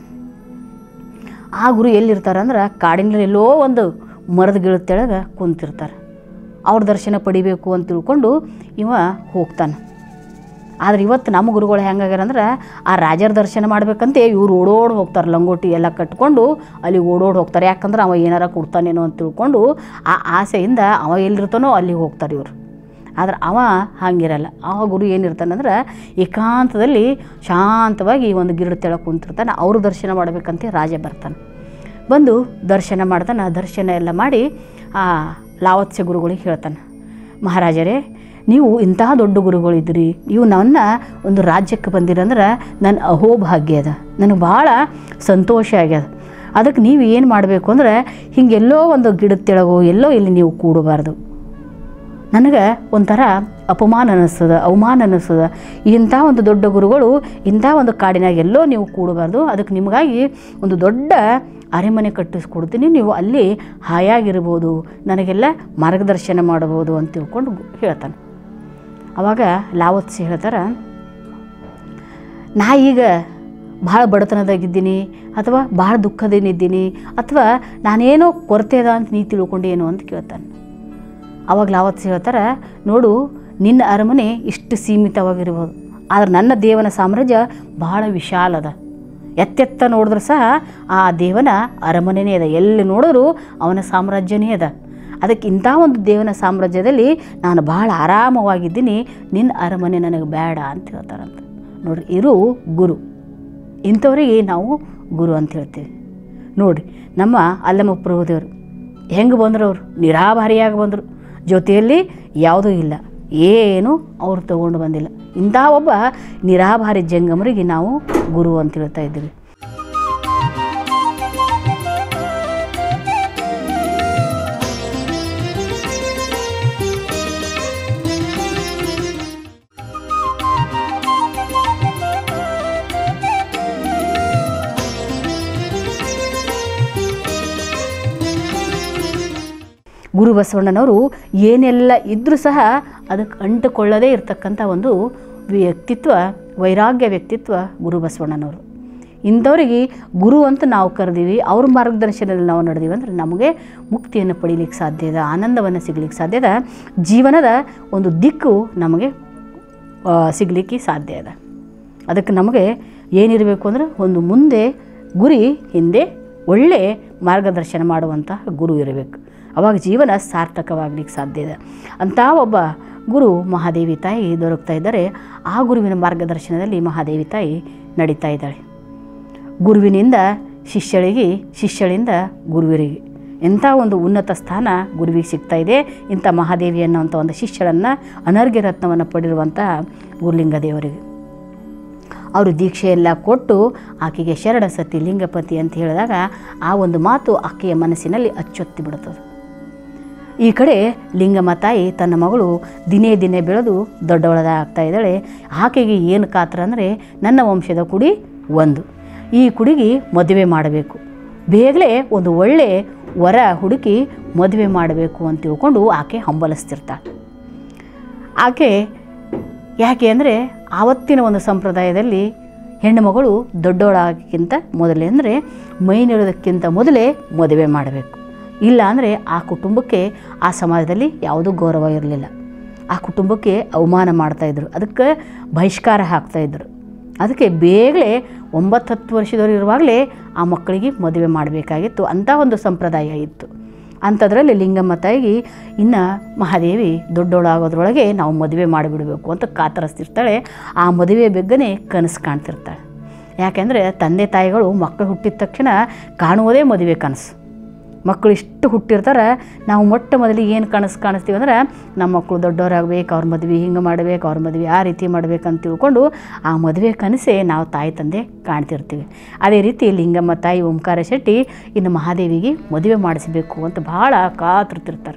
ಆ ಗುರು ಎಲ್ಲಿರ್ತಾರೆ ಅಂದ್ರೆ ಕಾಡಿನಲ್ಲಿ ಎಲ್ಲೋ ಒಂದು ಮರದ ಗಿಡದ ತೆಳಗೆ ಕುಂತಿರ್ತಾರೆ ಅವ್ರ ದರ್ಶನ ಪಡಿಬೇಕು ಅಂತ ತಿಳ್ಕೊಂಡು ಇವ ಹೋಗ್ತಾನೆ ಆದ್ರೆ ಇವತ್ತು ನಮ್ಮ ಗುರುಗಳು ಹೆಂಗಾಗ್ಯಾರ ಅಂದ್ರೆ ಆ ರಾಜರ ದರ್ಶನ ಮಾಡ್ಬೇಕಂತೆ ಇವ್ರು ಓಡೋಡಿ ಹೋಗ್ತಾರೆ ಲಂಗೋಟಿ ಎಲ್ಲ ಕಟ್ಕೊಂಡು ಅಲ್ಲಿ ಓಡೋಡಿ ಹೋಗ್ತಾರೆ ಯಾಕಂದ್ರೆ ಅವ ಏನಾರ ಕೊಡ್ತಾನೇನೋ ಅಂತ ತಿಳ್ಕೊಂಡು ಆ ಆಸೆಯಿಂದ ಅವ ಎಲ್ಲಿರ್ತಾನೋ ಅಲ್ಲಿಗೆ ಹೋಗ್ತಾರೆ ಇವರು ಆದ್ರೆ ಅವ ಹಾಗಿರಲ್ಲ ಆ ಗುರು ಏನಿರ್ತಾನಂದ್ರೆ ಏಕಾಂತದಲ್ಲಿ ಶಾಂತವಾಗಿ ಒಂದು ಗಿಡ ತೆಳಗೆ ಕುಂತಿರ್ತಾನೆ ಅವ್ರ ದರ್ಶನ ಮಾಡಬೇಕಂತ ರಾಜ ಬರ್ತಾನೆ ಬಂದು ದರ್ಶನ ಮಾಡ್ತಾನೆ ದರ್ಶನ ಎಲ್ಲ ಮಾಡಿ ಆ ಲಾವತ್ಸ್ಯ ಗುರುಗಳಿಗೆ ಹೇಳ್ತಾನೆ ಮಹಾರಾಜರೇ ನೀವು ಇಂತಹ ದೊಡ್ಡ ಗುರುಗಳಿದ್ರಿ ನೀವು ನನ್ನ ಒಂದು ರಾಜ್ಯಕ್ಕೆ ಬಂದಿರಂದ್ರೆ ನನ್ನ ಅಹೋಭಾಗ್ಯ ಅದ ನನಗೆ ಭಾಳ ಸಂತೋಷ ಆಗ್ಯದ ಅದಕ್ಕೆ ನೀವು ಏನು ಮಾಡಬೇಕು ಅಂದ್ರೆ ಹಿಂಗೆಲ್ಲೋ ಒಂದು ಗಿಡದ ತೆಳಗೋ ಎಲ್ಲೋ ಇಲ್ಲಿ ನೀವು ಕೂಡಬಾರ್ದು ನನಗೆ ಒಂಥರ ಅಪಮಾನ ಅನ್ನಿಸ್ತದ ಅವಮಾನ ಅನ್ನಿಸ್ತದ ಇಂಥ ಒಂದು ದೊಡ್ಡ ಗುರುಗಳು ಇಂಥ ಒಂದು ಕಾಡಿನಾಗ ಎಲ್ಲೋ ನೀವು ಕೂಡಬಾರ್ದು ಅದಕ್ಕೆ ನಿಮಗಾಗಿ ಒಂದು ದೊಡ್ಡ ಅರೆಮನೆ ಕಟ್ಟಿಸ್ಕೊಡ್ತೀನಿ ನೀವು ಅಲ್ಲಿ ಹಾಯಾಗಿರ್ಬೋದು ನನಗೆಲ್ಲ ಮಾರ್ಗದರ್ಶನ ಮಾಡಬಹುದು ಅಂತ ತಿಳ್ಕೊಂಡು ಗು- ಹೇಳ್ತಾನೆ ಅವಾಗ ಲಾವತ್ಸಿ ಹೇಳ್ತಾರೆ ನಾ ಈಗ ಭಾಳ ಬಡತನದಾಗಿದ್ದೀನಿ ಅಥವಾ ಭಾಳ ದುಃಖದೇನಿದ್ದೀನಿ ಅಥವಾ ನಾನೇನೋ ಕೊರತೆ ಅದ ಅಂತ ನೀ ತಿಳ್ಕೊಂಡೇನು ಅಂತ ಕೇಳ್ತಾನೆ ಅವಾಗ ಲಾವತ್ ಹೇಳ್ತಾರೆ ನೋಡು ನಿನ್ನ ಅರಮನೆ ಇಷ್ಟು ಸೀಮಿತವಾಗಿರ್ಬೋದು ಆದರೆ ನನ್ನ ದೇವನ ಸಾಮ್ರಾಜ್ಯ ಬಹಳ ವಿಶಾಲ ಅದ ಎತ್ತೆತ್ತ ನೋಡಿದ್ರೆ ಸಹ ಆ ದೇವನ ಅರಮನೆನೇ ಅದ ಎಲ್ಲಿ ನೋಡಿದ್ರು ಅವನ ಸಾಮ್ರಾಜ್ಯನೇ ಅದ ಅದಕ್ಕೆ ಇಂಥ ಒಂದು ದೇವನ ಸಾಮ್ರಾಜ್ಯದಲ್ಲಿ ನಾನು ಬಹಳ ಆರಾಮವಾಗಿದ್ದೀನಿ ನಿನ್ನ ಅರಮನೆ ನನಗೆ ಬೇಡ ಅಂತ ಹೇಳ್ತಾರಂತ ನೋಡ್ರಿ ಇರು ಗುರು ಇಂಥವರಿಗೆ ನಾವು ಗುರು ಅಂತ ಹೇಳ್ತೀವಿ ನೋಡಿರಿ ನಮ್ಮ ಅಲ್ಲಮ್ಮ ಪ್ರಭುದೇವರು ಹೆಂಗೆ ಬಂದರು ಅವರು ನಿರಾಭಾರಿಯಾಗಿ ಬಂದರು ಜೊತೆಯಲ್ಲಿ ಯಾವುದೂ ಇಲ್ಲ ಏನು ಅವ್ರು ತಗೊಂಡು ಬಂದಿಲ್ಲ ಇಂಥ ಒಬ್ಬ ನಿರಾಭಾರಿ ಜಂಗಮರಿಗೆ ನಾವು ಗುರು ಅಂತ ಹೇಳ್ತಾ ಇದ್ದೀವಿ ಗುರು ಬಸವಣ್ಣನವರು ಏನೆಲ್ಲ ಇದ್ದರೂ ಸಹ ಅದಕ್ಕೆ ಅಂಟುಕೊಳ್ಳದೇ ಇರತಕ್ಕಂಥ ಒಂದು ವ್ಯಕ್ತಿತ್ವ ವೈರಾಗ್ಯ ವ್ಯಕ್ತಿತ್ವ ಗುರು ಬಸವಣ್ಣನವರು ಇಂಥವ್ರಿಗೆ ಗುರು ಅಂತ ನಾವು ಕರೆದೀವಿ ಅವ್ರ ಮಾರ್ಗದರ್ಶನದಲ್ಲಿ ನಾವು ನಡೆದೀವಿ ಅಂದರೆ ನಮಗೆ ಮುಕ್ತಿಯನ್ನು ಪಡೀಲಿಕ್ಕೆ ಸಾಧ್ಯ ಇದೆ ಆನಂದವನ್ನು ಸಿಗ್ಲಿಕ್ಕೆ ಸಾಧ್ಯ ಇದೆ ಜೀವನದ ಒಂದು ದಿಕ್ಕು ನಮಗೆ ಆ, ಸಿಗಲಿಕ್ಕೆ ಸಾಧ್ಯ ಇದೆ ಅದಕ್ಕೆ ನಮಗೆ ಏನಿರಬೇಕು ಅಂದರೆ ಒಂದು ಮುಂದೆ ಗುರಿ ಹಿಂದೆ ಒಳ್ಳೆ ಮಾರ್ಗದರ್ಶನ ಮಾಡುವಂತಹ ಗುರು ಇರಬೇಕು ಅವಾಗ ಜೀವನ ಸಾರ್ಥಕವಾಗಲಿಕ್ಕೆ ಸಾಧ್ಯ ಇದೆ ಅಂಥ ಒಬ್ಬ ಗುರು ಮಹಾದೇವಿ ತಾಯಿ ದೊರಕ್ತಾ ಇದ್ದಾರೆ ಆ ಗುರುವಿನ ಮಾರ್ಗದರ್ಶನದಲ್ಲಿ ಮಹಾದೇವಿ ತಾಯಿ ನಡೀತಾ ಇದ್ದಾಳೆ ಗುರುವಿನಿಂದ ಶಿಷ್ಯಳಿಗೆ ಶಿಷ್ಯಳಿಂದ ಗುರುವಿರಿಗೆ ಎಂಥ ಒಂದು ಉನ್ನತ ಸ್ಥಾನ ಗುರುವಿಗೆ ಸಿಗ್ತಾ ಇದೆ ಇಂಥ ಮಹಾದೇವಿ ಅನ್ನೋಂಥ ಒಂದು ಶಿಷ್ಯಳನ್ನು ಅನರ್ಘ್ಯ ರತ್ನವನ್ನು ಪಡೆದಿರುವಂತಹ ಗುರುಲಿಂಗ ದೇವರಿಗೆ ಅವರು ದೀಕ್ಷೆಯೆಲ್ಲ ಕೊಟ್ಟು ಆಕೆಗೆ ಶರಣ ಸತಿ ಲಿಂಗಪತಿ ಅಂತ ಹೇಳಿದಾಗ ಆ ಒಂದು ಮಾತು ಆಕೆಯ ಮನಸ್ಸಿನಲ್ಲಿ ಅಚ್ಚೊತ್ತಿ ಬಿಡುತ್ತದೆ ಈ ಕಡೆ ಲಿಂಗಮ್ಮ ತಾಯಿ ತನ್ನ ಮಗಳು ದಿನೇ ದಿನೇ ಬೆಳೆದು ದೊಡ್ಡವಳದ ಆಗ್ತಾ ಇದ್ದಾಳೆ ಆಕೆಗೆ ಏನು ಕಾತರ ಅಂದರೆ ನನ್ನ ವಂಶದ ಕುಡಿ ಒಂದು ಈ ಕುಡಿಗೆ ಮದುವೆ ಮಾಡಬೇಕು ಬೇಗಲೇ ಒಂದು ಒಳ್ಳೆ ವರ ಹುಡುಕಿ ಮದುವೆ ಮಾಡಬೇಕು ಅಂತ ತಿಳ್ಕೊಂಡು ಆಕೆ ಹಂಬಲಿಸ್ತಿರ್ತಾಳೆ ಆಕೆ ಯಾಕೆ ಅಂದರೆ ಆವತ್ತಿನ ಒಂದು ಸಂಪ್ರದಾಯದಲ್ಲಿ ಹೆಣ್ಣುಮಗಳು ದೊಡ್ಡವಳಾಗಿಕ್ಕಿಂತ ಮೊದಲೇ ಅಂದರೆ ಮೈ ನೆಡೋದಕ್ಕಿಂತ ಮೊದಲೇ ಮದುವೆ ಮಾಡಬೇಕು ಇಲ್ಲ ಅಂದರೆ ಆ ಕುಟುಂಬಕ್ಕೆ ಆ ಸಮಾಜದಲ್ಲಿ ಯಾವುದೂ ಗೌರವ ಇರಲಿಲ್ಲ ಆ ಕುಟುಂಬಕ್ಕೆ ಅವಮಾನ ಮಾಡ್ತಾಯಿದ್ರು ಅದಕ್ಕೆ ಬಹಿಷ್ಕಾರ ಹಾಕ್ತಾಯಿದ್ರು ಅದಕ್ಕೆ ಬೇಗಲೇ ಒಂಬತ್ತು ಹತ್ತು ವರ್ಷದವ್ರು ಇರುವಾಗಲೇ ಆ ಮಕ್ಕಳಿಗೆ ಮದುವೆ ಮಾಡಬೇಕಾಗಿತ್ತು ಅಂಥ ಒಂದು ಸಂಪ್ರದಾಯ ಇತ್ತು ಅಂಥದ್ರಲ್ಲಿ ಲಿಂಗಮ್ಮ ತಾಯಿಗೆ ಇನ್ನು ಮಹಾದೇವಿ ದೊಡ್ಡೋಳಾಗೋದ್ರೊಳಗೆ ನಾವು ಮದುವೆ ಮಾಡಿಬಿಡಬೇಕು ಅಂತ ಕಾತರಿಸ್ತಿರ್ತಾಳೆ ಆ ಮದುವೆ ಬೆಗ್ಗನೆ ಕನಸು ಕಾಣ್ತಿರ್ತಾಳೆ ಯಾಕೆಂದರೆ ತಂದೆ ತಾಯಿಗಳು ಮಕ್ಕಳು ಹುಟ್ಟಿದ ತಕ್ಷಣ ಕಾಣುವುದೇ ಮದುವೆ ಕನಸು ಮಕ್ಕಳು ಇಷ್ಟು ಹುಟ್ಟಿರ್ತಾರೆ ನಾವು ಮೊಟ್ಟ ಮೊದಲಿಗೆ ಏನು ಕನಸು ಕಾಣಿಸ್ತೀವಿ ಅಂದ್ರೆ ನಮ್ಮ ಮಕ್ಕಳು ದೊಡ್ಡವರಾಗಬೇಕು ಅವ್ರ ಮದುವೆ ಹಿಂಗೆ ಮಾಡಬೇಕು ಅವ್ರ ಮದುವೆ ಆ ರೀತಿ ಮಾಡಬೇಕಂತ ತಿಳ್ಕೊಂಡು ಆ ಮದುವೆ ಕನಸೇ ನಾವು ತಾಯಿ ತಂದೆ ಕಾಣ್ತಿರ್ತೀವಿ ಅದೇ ರೀತಿ ಲಿಂಗಮ್ಮ ತಾಯಿ ಓಂಕಾರ ಶೆಟ್ಟಿ ಇನ್ನು ಮಹಾದೇವಿಗೆ ಮದುವೆ ಮಾಡಿಸಬೇಕು ಅಂತ ಭಾಳ ಕಾತಿರ್ತಿರ್ತಾರೆ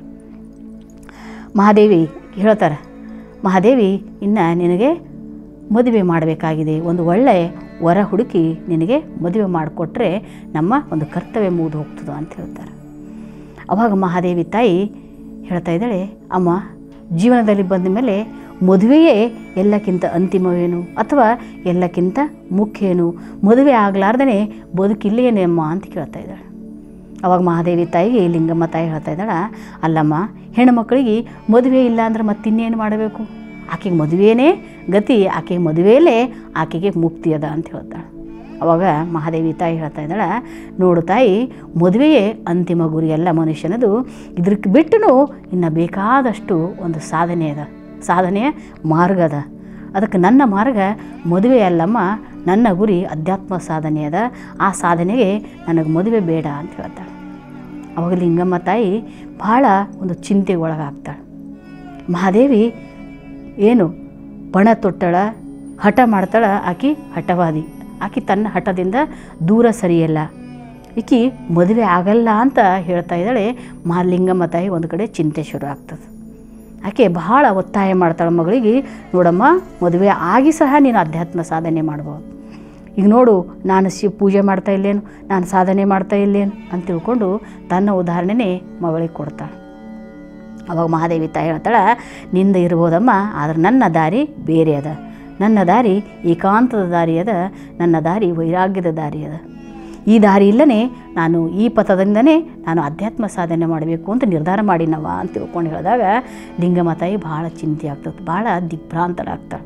ಮಹಾದೇವಿ ಹೇಳ್ತಾರೆ ಮಹಾದೇವಿ ಇನ್ನು ನಿನಗೆ ಮದುವೆ ಮಾಡಬೇಕಾಗಿದೆ ಒಂದು ಒಳ್ಳೆಯ ವರ ಹುಡುಕಿ ನಿನಗೆ ಮದುವೆ ಮಾಡಿಕೊಟ್ರೆ ನಮ್ಮ ಒಂದು ಕರ್ತವ್ಯ ಮುಗಿದು ಹೋಗ್ತದೆ ಅಂತ ಹೇಳ್ತಾರೆ ಅವಾಗ ಮಹಾದೇವಿ ತಾಯಿ ಹೇಳ್ತಾ ಇದ್ದಾಳೆ ಅಮ್ಮ ಜೀವನದಲ್ಲಿ ಬಂದ ಮೇಲೆ ಮದುವೆಯೇ ಎಲ್ಲಕ್ಕಿಂತ ಅಂತಿಮವೇನು ಅಥವಾ ಎಲ್ಲಕ್ಕಿಂತ ಮುಖ್ಯ ಏನು ಮದುವೆ ಆಗಲಾರ್ದೇ ಬದುಕಿಲ್ಲೇನೇ ಅಮ್ಮ ಅಂತ ಕೇಳ್ತಾ ಇದ್ದಾಳೆ ಅವಾಗ ಮಹಾದೇವಿ ತಾಯಿಗೆ ಲಿಂಗಮ್ಮ ತಾಯಿ ಹೇಳ್ತಾ ಇದ್ದಾಳ ಅಲ್ಲಮ್ಮ ಹೆಣ್ಣುಮಕ್ಕಳಿಗೆ ಮದುವೆ ಇಲ್ಲ ಅಂದ್ರೆ ಮತ್ತಿನ್ನೇನು ಮಾಡಬೇಕು ಆಕೆಗೆ ಮದುವೆನೇ ಗತಿ ಆಕೆಗೆ ಮದುವೆಯಲ್ಲೇ ಆಕೆಗೆ ಮುಕ್ತಿ ಅದ ಅಂತ ಹೇಳ್ತಾಳೆ ಅವಾಗ ಮಹಾದೇವಿ ತಾಯಿ ಹೇಳ್ತಾ ಇದ್ದಾಳೆ ನೋಡು ತಾಯಿ ಮದುವೆಯೇ ಅಂತಿಮ ಗುರಿ ಎಲ್ಲ ಮನುಷ್ಯನದು ಇದಕ್ಕೆ ಬಿಟ್ಟು ಇನ್ನು ಬೇಕಾದಷ್ಟು ಒಂದು ಸಾಧನೆ ಅದ ಸಾಧನೆಯ ಮಾರ್ಗ ಅದ ಅದಕ್ಕೆ ನನ್ನ ಮಾರ್ಗ ಮದುವೆ ಅಲ್ಲಮ್ಮ ನನ್ನ ಗುರಿ ಅಧ್ಯಾತ್ಮ ಸಾಧನೆ ಅದ ಆ ಸಾಧನೆಗೆ ನನಗೆ ಮದುವೆ ಬೇಡ ಅಂತ ಹೇಳ್ತಾಳೆ ಅವಾಗ ಲಿಂಗಮ್ಮ ತಾಯಿ ಭಾಳ ಒಂದು ಚಿಂತೆಗೆ ಒಳಗಾಗ್ತಾಳೆ ಮಹಾದೇವಿ ಏನು ಪಣ ತೊಟ್ಟಳ ಹಠ ಮಾಡ್ತಾಳ ಆಕಿ ಹಠವಾದಿ ಆಕಿ ತನ್ನ ಹಠದಿಂದ ದೂರ ಸರಿಯಲ್ಲ ಈಕಿ ಮದುವೆ ಆಗಲ್ಲ ಅಂತ ಹೇಳ್ತಾ ಇದ್ದಾಳೆ ಮಹಾಲಿಂಗಮ್ಮ ತಾಯಿ ಒಂದು ಕಡೆ ಚಿಂತೆ ಶುರು ಆಗ್ತದೆ ಆಕೆ ಬಹಳ ಒತ್ತಾಯ ಮಾಡ್ತಾಳೆ ಮಗಳಿಗೆ ನೋಡಮ್ಮ ಮದುವೆ ಆಗಿ ಸಹ ನೀನು ಅಧ್ಯಾತ್ಮ ಸಾಧನೆ ಮಾಡ್ಬೋದು ಈಗ ನೋಡು ನಾನು ಶಿವ ಪೂಜೆ ಮಾಡ್ತಾ ಇಲ್ಲೇನು ನಾನು ಸಾಧನೆ ಮಾಡ್ತಾ ಇಲ್ಲೇನು ಅಂತ ತಿಳ್ಕೊಂಡು ತನ್ನ ಉದಾಹರಣೆನೇ ಮಗಳಿಗೆ ಕೊಡ್ತಾಳೆ ಅವಾಗ ಮಹಾದೇವಿ ತಾಯಿ ಹೇಳ್ತಾಳೆ ನಿಂದ ಇರ್ಬೋದಮ್ಮ ಆದ್ರೆ ನನ್ನ ದಾರಿ ಬೇರೆ ಅದ ನನ್ನ ದಾರಿ ಏಕಾಂತದ ದಾರಿ ಅದ ನನ್ನ ದಾರಿ ವೈರಾಗ್ಯದ ದಾರಿ ಅದ ಈ ದಾರಿ ಇಲ್ಲನೇ ನಾನು ಈ ಪಥದಿಂದನೇ ನಾನು ಅಧ್ಯಾತ್ಮ ಸಾಧನೆ ಮಾಡಬೇಕು ಅಂತ ನಿರ್ಧಾರ ಮಾಡಿನವ ಅಂತ ತಿಳ್ಕೊಂಡು ಹೇಳಿದಾಗ ಲಿಂಗಮಾತಾಯಿ ಭಾಳ ಚಿಂತೆ ಆಗ್ತದೆ ಭಾಳ ದಿಗ್ಭ್ರಾಂತರಾಗ್ತಾಳೆ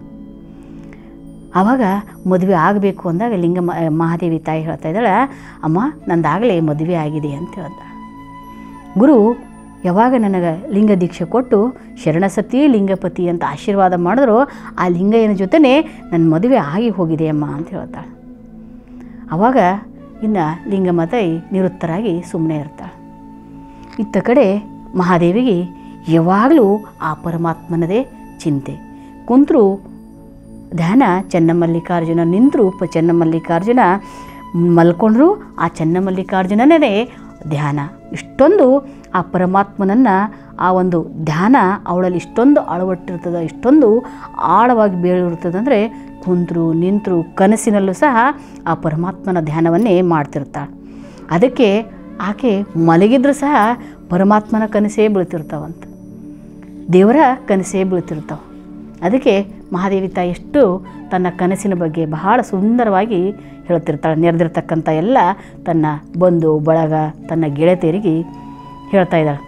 ಆವಾಗ ಮದುವೆ ಆಗಬೇಕು ಅಂದಾಗ ಲಿಂಗ ಮಹಾದೇವಿ ತಾಯಿ ಹೇಳ್ತಾ ಇದ್ದಾಳೆ ಅಮ್ಮ ನಂದಾಗಲೇ ಮದುವೆ ಆಗಿದೆ ಅಂತ ಹೇಳ್ದ ಗುರು ಯಾವಾಗ ನನಗೆ ಲಿಂಗ ದೀಕ್ಷೆ ಕೊಟ್ಟು ಶರಣಸತಿ ಲಿಂಗಪತಿ ಅಂತ ಆಶೀರ್ವಾದ ಮಾಡಿದ್ರು ಆ ಲಿಂಗಯ್ಯನ ಜೊತೆನೇ ನನ್ನ ಮದುವೆ ಆಗಿ ಹೋಗಿದೆ ಅಮ್ಮ ಅಂತ ಹೇಳ್ತಾಳೆ ಆವಾಗ ಇನ್ನು ಲಿಂಗಮಾತಾಯಿ ನಿವೃತ್ತರಾಗಿ ಸುಮ್ಮನೆ ಇರ್ತಾಳೆ ಇತ್ತ ಕಡೆ ಮಹಾದೇವಿಗೆ ಯಾವಾಗಲೂ ಆ ಪರಮಾತ್ಮನದೇ ಚಿಂತೆ ಕುಂತರು ಧ್ಯಾನ ಚನ್ನಮಲ್ಲಿಕಾರ್ಜುನ ನಿಂತರು ಪ ಚನ್ನಮಲ್ಲಿಕಾರ್ಜುನ ಮಲ್ಕೊಂಡ್ರು ಆ ಚನ್ನಮಲ್ಲಿಕಾರ್ಜುನನೇ ಧ್ಯಾನ ಇಷ್ಟೊಂದು ಆ ಪರಮಾತ್ಮನನ್ನು ಆ ಒಂದು ಧ್ಯಾನ ಅವಳಲ್ಲಿ ಇಷ್ಟೊಂದು ಅಳವಟ್ಟಿರ್ತದೆ ಇಷ್ಟೊಂದು ಆಳವಾಗಿ ಬೇಳಿರ್ತದೆ ಅಂದರೆ ಕುಂತರು ನಿಂತರು ಕನಸಿನಲ್ಲೂ ಸಹ ಆ ಪರಮಾತ್ಮನ ಧ್ಯಾನವನ್ನೇ ಮಾಡ್ತಿರ್ತಾಳೆ ಅದಕ್ಕೆ ಆಕೆ ಮಲಗಿದ್ರೂ ಸಹ ಪರಮಾತ್ಮನ ಕನಸೇ ಬೀಳ್ತಿರ್ತಾವಂತ ದೇವರ ಕನಸೇ ಬೀಳ್ತಿರ್ತಾವೆ ಅದಕ್ಕೆ ಮಹಾದೇವಿ ತಾಯಿ ಎಷ್ಟು ತನ್ನ ಕನಸಿನ ಬಗ್ಗೆ ಬಹಳ ಸುಂದರವಾಗಿ ಹೇಳ್ತಿರ್ತಾಳೆ ನೆರೆದಿರ್ತಕ್ಕಂಥ ಎಲ್ಲ ತನ್ನ ಬಂಧು ಬಳಗ ತನ್ನ ಗೆಳತಿಯರಿಗೆ ಹೇಳ್ತಾ ಇದ್ದಾಳೆ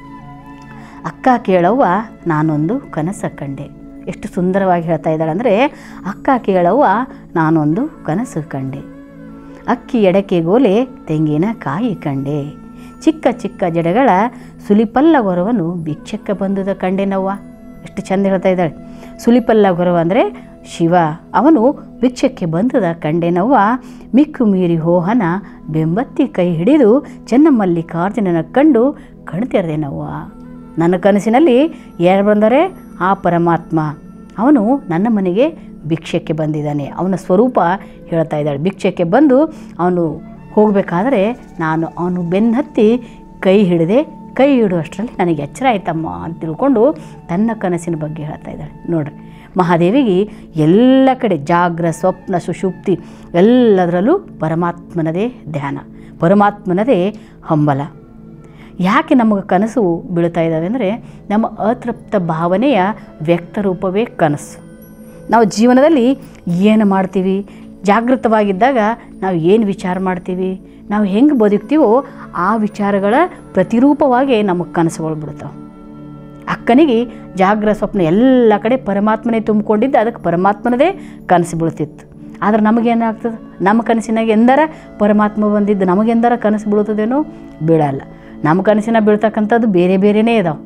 ಅಕ್ಕ ಕೇಳವ್ವ ನಾನೊಂದು ಕನಸ ಕಂಡೆ ಎಷ್ಟು ಸುಂದರವಾಗಿ ಹೇಳ್ತಾ ಇದ್ದಾಳೆ ಅಂದರೆ ಅಕ್ಕ ಕೇಳವ್ವ ನಾನೊಂದು ಕನಸು ಕಂಡೆ ಅಕ್ಕಿ ಎಡಕೆ ಗೋಲೆ ತೆಂಗಿನ ಕಾಯಿ ಕಂಡೆ ಚಿಕ್ಕ ಚಿಕ್ಕ ಜಡೆಗಳ ಸುಲಿಪಲ್ಲ ಗೊರವನು ಭಿಕ್ಷಕ್ಕೆ ಬಂದುದ ಕಂಡೆನವ್ವ ಎಷ್ಟು ಚಂದ ಹೇಳ್ತಾ ಇದ್ದಾಳೆ ಸುಲಿಪಲ್ಲ ಗೊರವ ಅಂದರೆ ಶಿವ ಅವನು ಭಿಕ್ಷಕ್ಕೆ ಬಂದದ ಕಂಡೆನವ್ವ ಮಿಕ್ಕು ಮೀರಿ ಹೋಹನ ಬೆಂಬತ್ತಿ ಕೈ ಹಿಡಿದು ಚೆನ್ನಮಲ್ಲಿಕಾರ್ಜುನನ ಕಂಡು ಕಣ್ತೆರೆದೆನವ್ವ ನನ್ನ ಕನಸಿನಲ್ಲಿ ಯಾರು ಬಂದರೆ ಆ ಪರಮಾತ್ಮ ಅವನು ನನ್ನ ಮನೆಗೆ ಭಿಕ್ಷಕ್ಕೆ ಬಂದಿದ್ದಾನೆ ಅವನ ಸ್ವರೂಪ ಹೇಳ್ತಾ ಇದ್ದಾಳೆ ಭಿಕ್ಷಕ್ಕೆ ಬಂದು ಅವನು ಹೋಗಬೇಕಾದ್ರೆ ನಾನು ಅವನು ಬೆನ್ನತ್ತಿ ಕೈ ಹಿಡಿದೆ ಕೈ ಹಿಡುವಷ್ಟರಲ್ಲಿ ನನಗೆ ಎಚ್ಚರ ಆಯ್ತಮ್ಮ ಅಂತ ತಿಳ್ಕೊಂಡು ತನ್ನ ಕನಸಿನ ಬಗ್ಗೆ ಹೇಳ್ತಾ ಇದ್ದಾಳೆ ನೋಡ್ರಿ ಮಹಾದೇವಿಗೆ ಎಲ್ಲ ಕಡೆ ಜಾಗ್ರ ಸ್ವಪ್ನ ಸುಷುಪ್ತಿ ಎಲ್ಲದರಲ್ಲೂ ಪರಮಾತ್ಮನದೇ ಧ್ಯಾನ ಪರಮಾತ್ಮನದೇ ಹಂಬಲ ಯಾಕೆ ನಮಗೆ ಕನಸು ಬೀಳ್ತಾ ಇದ್ದಾವೆ ಅಂದರೆ ನಮ್ಮ ಅತೃಪ್ತ ಭಾವನೆಯ ವ್ಯಕ್ತ ರೂಪವೇ ಕನಸು ನಾವು ಜೀವನದಲ್ಲಿ ಏನು ಮಾಡ್ತೀವಿ ಜಾಗೃತವಾಗಿದ್ದಾಗ ನಾವು ಏನು ವಿಚಾರ ಮಾಡ್ತೀವಿ ನಾವು ಹೆಂಗೆ ಬದುಕ್ತೀವೋ ಆ ವಿಚಾರಗಳ ಪ್ರತಿರೂಪವಾಗಿ ನಮಗೆ ಕನಸುಗಳು ಬಿಡ್ತಾವೆ ಅಕ್ಕನಿಗೆ ಜಾಗ್ರ ಸ್ವಪ್ನ ಎಲ್ಲ ಕಡೆ ಪರಮಾತ್ಮನೇ ತುಂಬಿಕೊಂಡಿದ್ದು ಅದಕ್ಕೆ ಪರಮಾತ್ಮನದೇ ಕನಸು ಬೀಳ್ತಿತ್ತು ಆದ್ರೆ ನಮಗೇನಾಗ್ತದೆ ನಮ್ಮ ಕನಸಿನಾಗ ಎಂದರ ಪರಮಾತ್ಮ ಬಂದಿದ್ದು ನಮಗೆಂದರ ಕನಸು ಬೀಳ್ತದೇನೋ ಬೀಳಲ್ಲ ನಮ್ಮ ಕನಸಿನ ಬೀಳ್ತಕ್ಕಂಥದ್ದು ಬೇರೆ ಬೇರೆಯೇ ಇದಾವೆ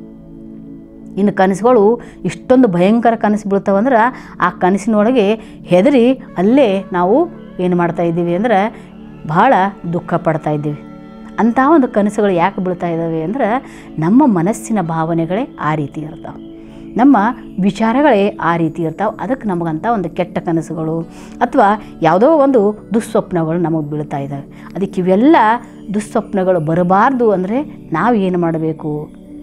ಇನ್ನು ಕನಸುಗಳು ಇಷ್ಟೊಂದು ಭಯಂಕರ ಕನಸು ಬೀಳ್ತಾವಂದ್ರೆ ಆ ಕನಸಿನೊಳಗೆ ಹೆದರಿ ಅಲ್ಲೇ ನಾವು ಏನು ಮಾಡ್ತಾ ಇದ್ದೀವಿ ಅಂದ್ರೆ ಭಾಳ ದುಃಖ ಪಡ್ತಾ ಇದ್ದೀವಿ ಅಂಥ ಒಂದು ಕನಸುಗಳು ಯಾಕೆ ಬೀಳ್ತಾ ಇದ್ದಾವೆ ಅಂದ್ರೆ ನಮ್ಮ ಮನಸ್ಸಿನ ಭಾವನೆಗಳೇ ಆ ರೀತಿ ಇರ್ತಾವೆ ನಮ್ಮ ವಿಚಾರಗಳೇ ಆ ರೀತಿ ಇರ್ತಾವೆ ಅದಕ್ಕೆ ನಮಗಂಥ ಒಂದು ಕೆಟ್ಟ ಕನಸುಗಳು ಅಥವಾ ಯಾವುದೋ ಒಂದು ದುಸ್ವಪ್ನಗಳು ನಮಗೆ ಬೀಳ್ತಾ ಇದ್ದಾವೆ ಅದಕ್ಕೆ ಇವೆಲ್ಲ ದುಸ್ವಪ್ನಗಳು ಬರಬಾರ್ದು ಅಂದರೆ ನಾವು ಏನು ಮಾಡಬೇಕು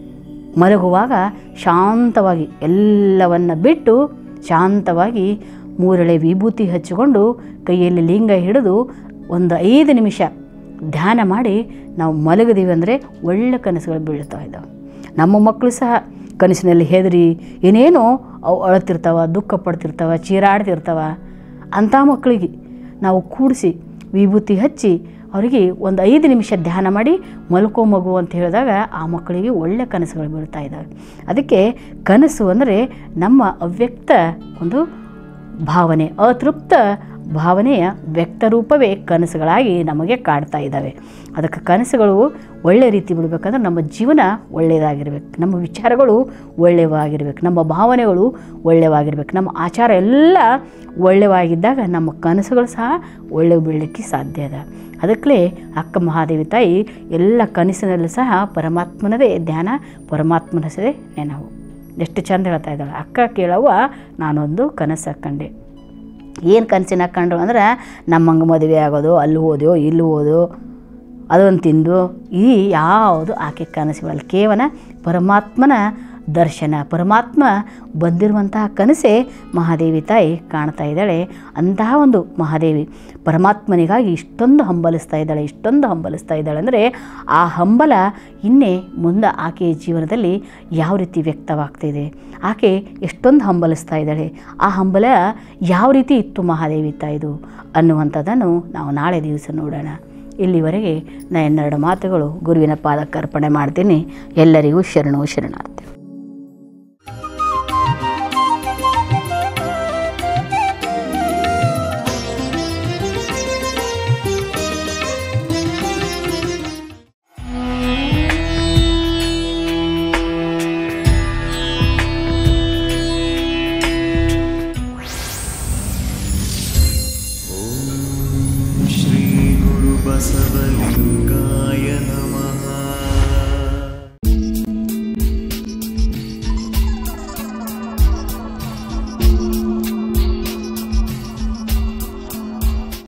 ಮಲಗುವಾಗ ಶಾಂತವಾಗಿ ಎಲ್ಲವನ್ನು ಬಿಟ್ಟು ಶಾಂತವಾಗಿ ಮೂರಳೆ ವಿಭೂತಿ ಹಚ್ಚಿಕೊಂಡು ಕೈಯಲ್ಲಿ ಲಿಂಗ ಹಿಡಿದು ಒಂದು ಐದು ನಿಮಿಷ ಧ್ಯಾನ ಮಾಡಿ ನಾವು ಮಲಗಿದೀವಿ ಅಂದರೆ ಒಳ್ಳೆ ಕನಸುಗಳು ಬೀಳ್ತಾ ಇದ್ದಾವೆ ನಮ್ಮ ಮಕ್ಕಳು ಸಹ ಕನಸಿನಲ್ಲಿ ಹೆದರಿ ಏನೇನೋ ಅವು ಅಳ್ತಿರ್ತಾವ ದುಃಖ ಪಡ್ತಿರ್ತಾವ ಚೀರಾಡ್ತಿರ್ತಾವ ಅಂಥ ಮಕ್ಕಳಿಗೆ ನಾವು ಕೂಡಿಸಿ ವಿಭೂತಿ ಹಚ್ಚಿ ಅವರಿಗೆ ಒಂದು ಐದು ನಿಮಿಷ ಧ್ಯಾನ ಮಾಡಿ ಮಲ್ಕೋ ಮಗು ಅಂತ ಹೇಳಿದಾಗ ಆ ಮಕ್ಕಳಿಗೆ ಒಳ್ಳೆ ಕನಸುಗಳು ಬೀಳ್ತಾ ಇದ್ದಾವೆ ಅದಕ್ಕೆ ಕನಸು ಅಂದರೆ ನಮ್ಮ ಅವ್ಯಕ್ತ ಒಂದು ಭಾವನೆ ಅತೃಪ್ತ ಭಾವನೆಯ ವ್ಯಕ್ತರೂಪವೇ ಕನಸುಗಳಾಗಿ ನಮಗೆ ಕಾಡ್ತಾ ಇದ್ದಾವೆ ಅದಕ್ಕೆ ಕನಸುಗಳು ಒಳ್ಳೆ ರೀತಿ ಬಿಡಬೇಕಂದ್ರೆ ನಮ್ಮ ಜೀವನ ಒಳ್ಳೆಯದಾಗಿರ್ಬೇಕು ನಮ್ಮ ವಿಚಾರಗಳು ಒಳ್ಳೆಯವಾಗಿರ್ಬೇಕು ನಮ್ಮ ಭಾವನೆಗಳು ಒಳ್ಳೆಯವಾಗಿರ್ಬೇಕು ನಮ್ಮ ಆಚಾರ ಎಲ್ಲ ಒಳ್ಳೆಯವಾಗಿದ್ದಾಗ ನಮ್ಮ ಕನಸುಗಳು ಸಹ ಒಳ್ಳೆ ಬೀಳಲಿಕ್ಕೆ ಸಾಧ್ಯ ಅದ ಅದಕ್ಕಲೇ ಅಕ್ಕ ಮಹಾದೇವಿ ತಾಯಿ ಎಲ್ಲ ಕನಸಿನಲ್ಲೂ ಸಹ ಪರಮಾತ್ಮನದೇ ಧ್ಯಾನ ಪರಮಾತ್ಮನದೇ ನೆನವು ಎಷ್ಟು ಚಂದ ಹೇಳ್ತಾ ಇದ್ದಾಳೆ ಅಕ್ಕ ಕೇಳವ್ವ ನಾನೊಂದು ಕನಸು ಕಂಡೆ ಏನು ಕನಸಿನ ಕಂಡ್ರು ಅಂದ್ರೆ ನಮ್ಮಂಗೆ ಮದುವೆ ಆಗೋದು ಅಲ್ಲಿ ಹೋದೆವು ಇಲ್ಲಿ ಹೋದೆವು ಅದನ್ನು ತಿಂದು ಈ ಯಾವುದು ಆಕೆ ಕನಸುಗಳಲ್ಲಿ ಕೇವಲ ಪರಮಾತ್ಮನ ದರ್ಶನ ಪರಮಾತ್ಮ ಬಂದಿರುವಂತಹ ಕನಸೇ ಮಹಾದೇವಿ ತಾಯಿ ಕಾಣ್ತಾ ಇದ್ದಾಳೆ ಅಂತಹ ಒಂದು ಮಹಾದೇವಿ ಪರಮಾತ್ಮನಿಗಾಗಿ ಇಷ್ಟೊಂದು ಹಂಬಲಿಸ್ತಾ ಇದ್ದಾಳೆ ಇಷ್ಟೊಂದು ಹಂಬಲಿಸ್ತಾ ಇದ್ದಾಳೆ ಅಂದರೆ ಆ ಹಂಬಲ ಇನ್ನೇ ಮುಂದೆ ಆಕೆಯ ಜೀವನದಲ್ಲಿ ಯಾವ ರೀತಿ ವ್ಯಕ್ತವಾಗ್ತಿದೆ ಆಕೆ ಎಷ್ಟೊಂದು ಹಂಬಲಿಸ್ತಾ ಇದ್ದಾಳೆ ಆ ಹಂಬಲ ಯಾವ ರೀತಿ ಇತ್ತು ಮಹಾದೇವಿ ತಾಯಿದು ಅನ್ನುವಂಥದ್ದನ್ನು ನಾವು ನಾಳೆ ದಿವಸ ನೋಡೋಣ ಇಲ್ಲಿವರೆಗೆ ನಾನು ಎನ್ನೆರಡು ಮಾತುಗಳು ಗುರುವಿನ ಪಾದಕ್ಕೆ ಅರ್ಪಣೆ ಮಾಡ್ತೀನಿ ಎಲ್ಲರಿಗೂ ಶರಣು ಶರಣಾರ್ಥಿ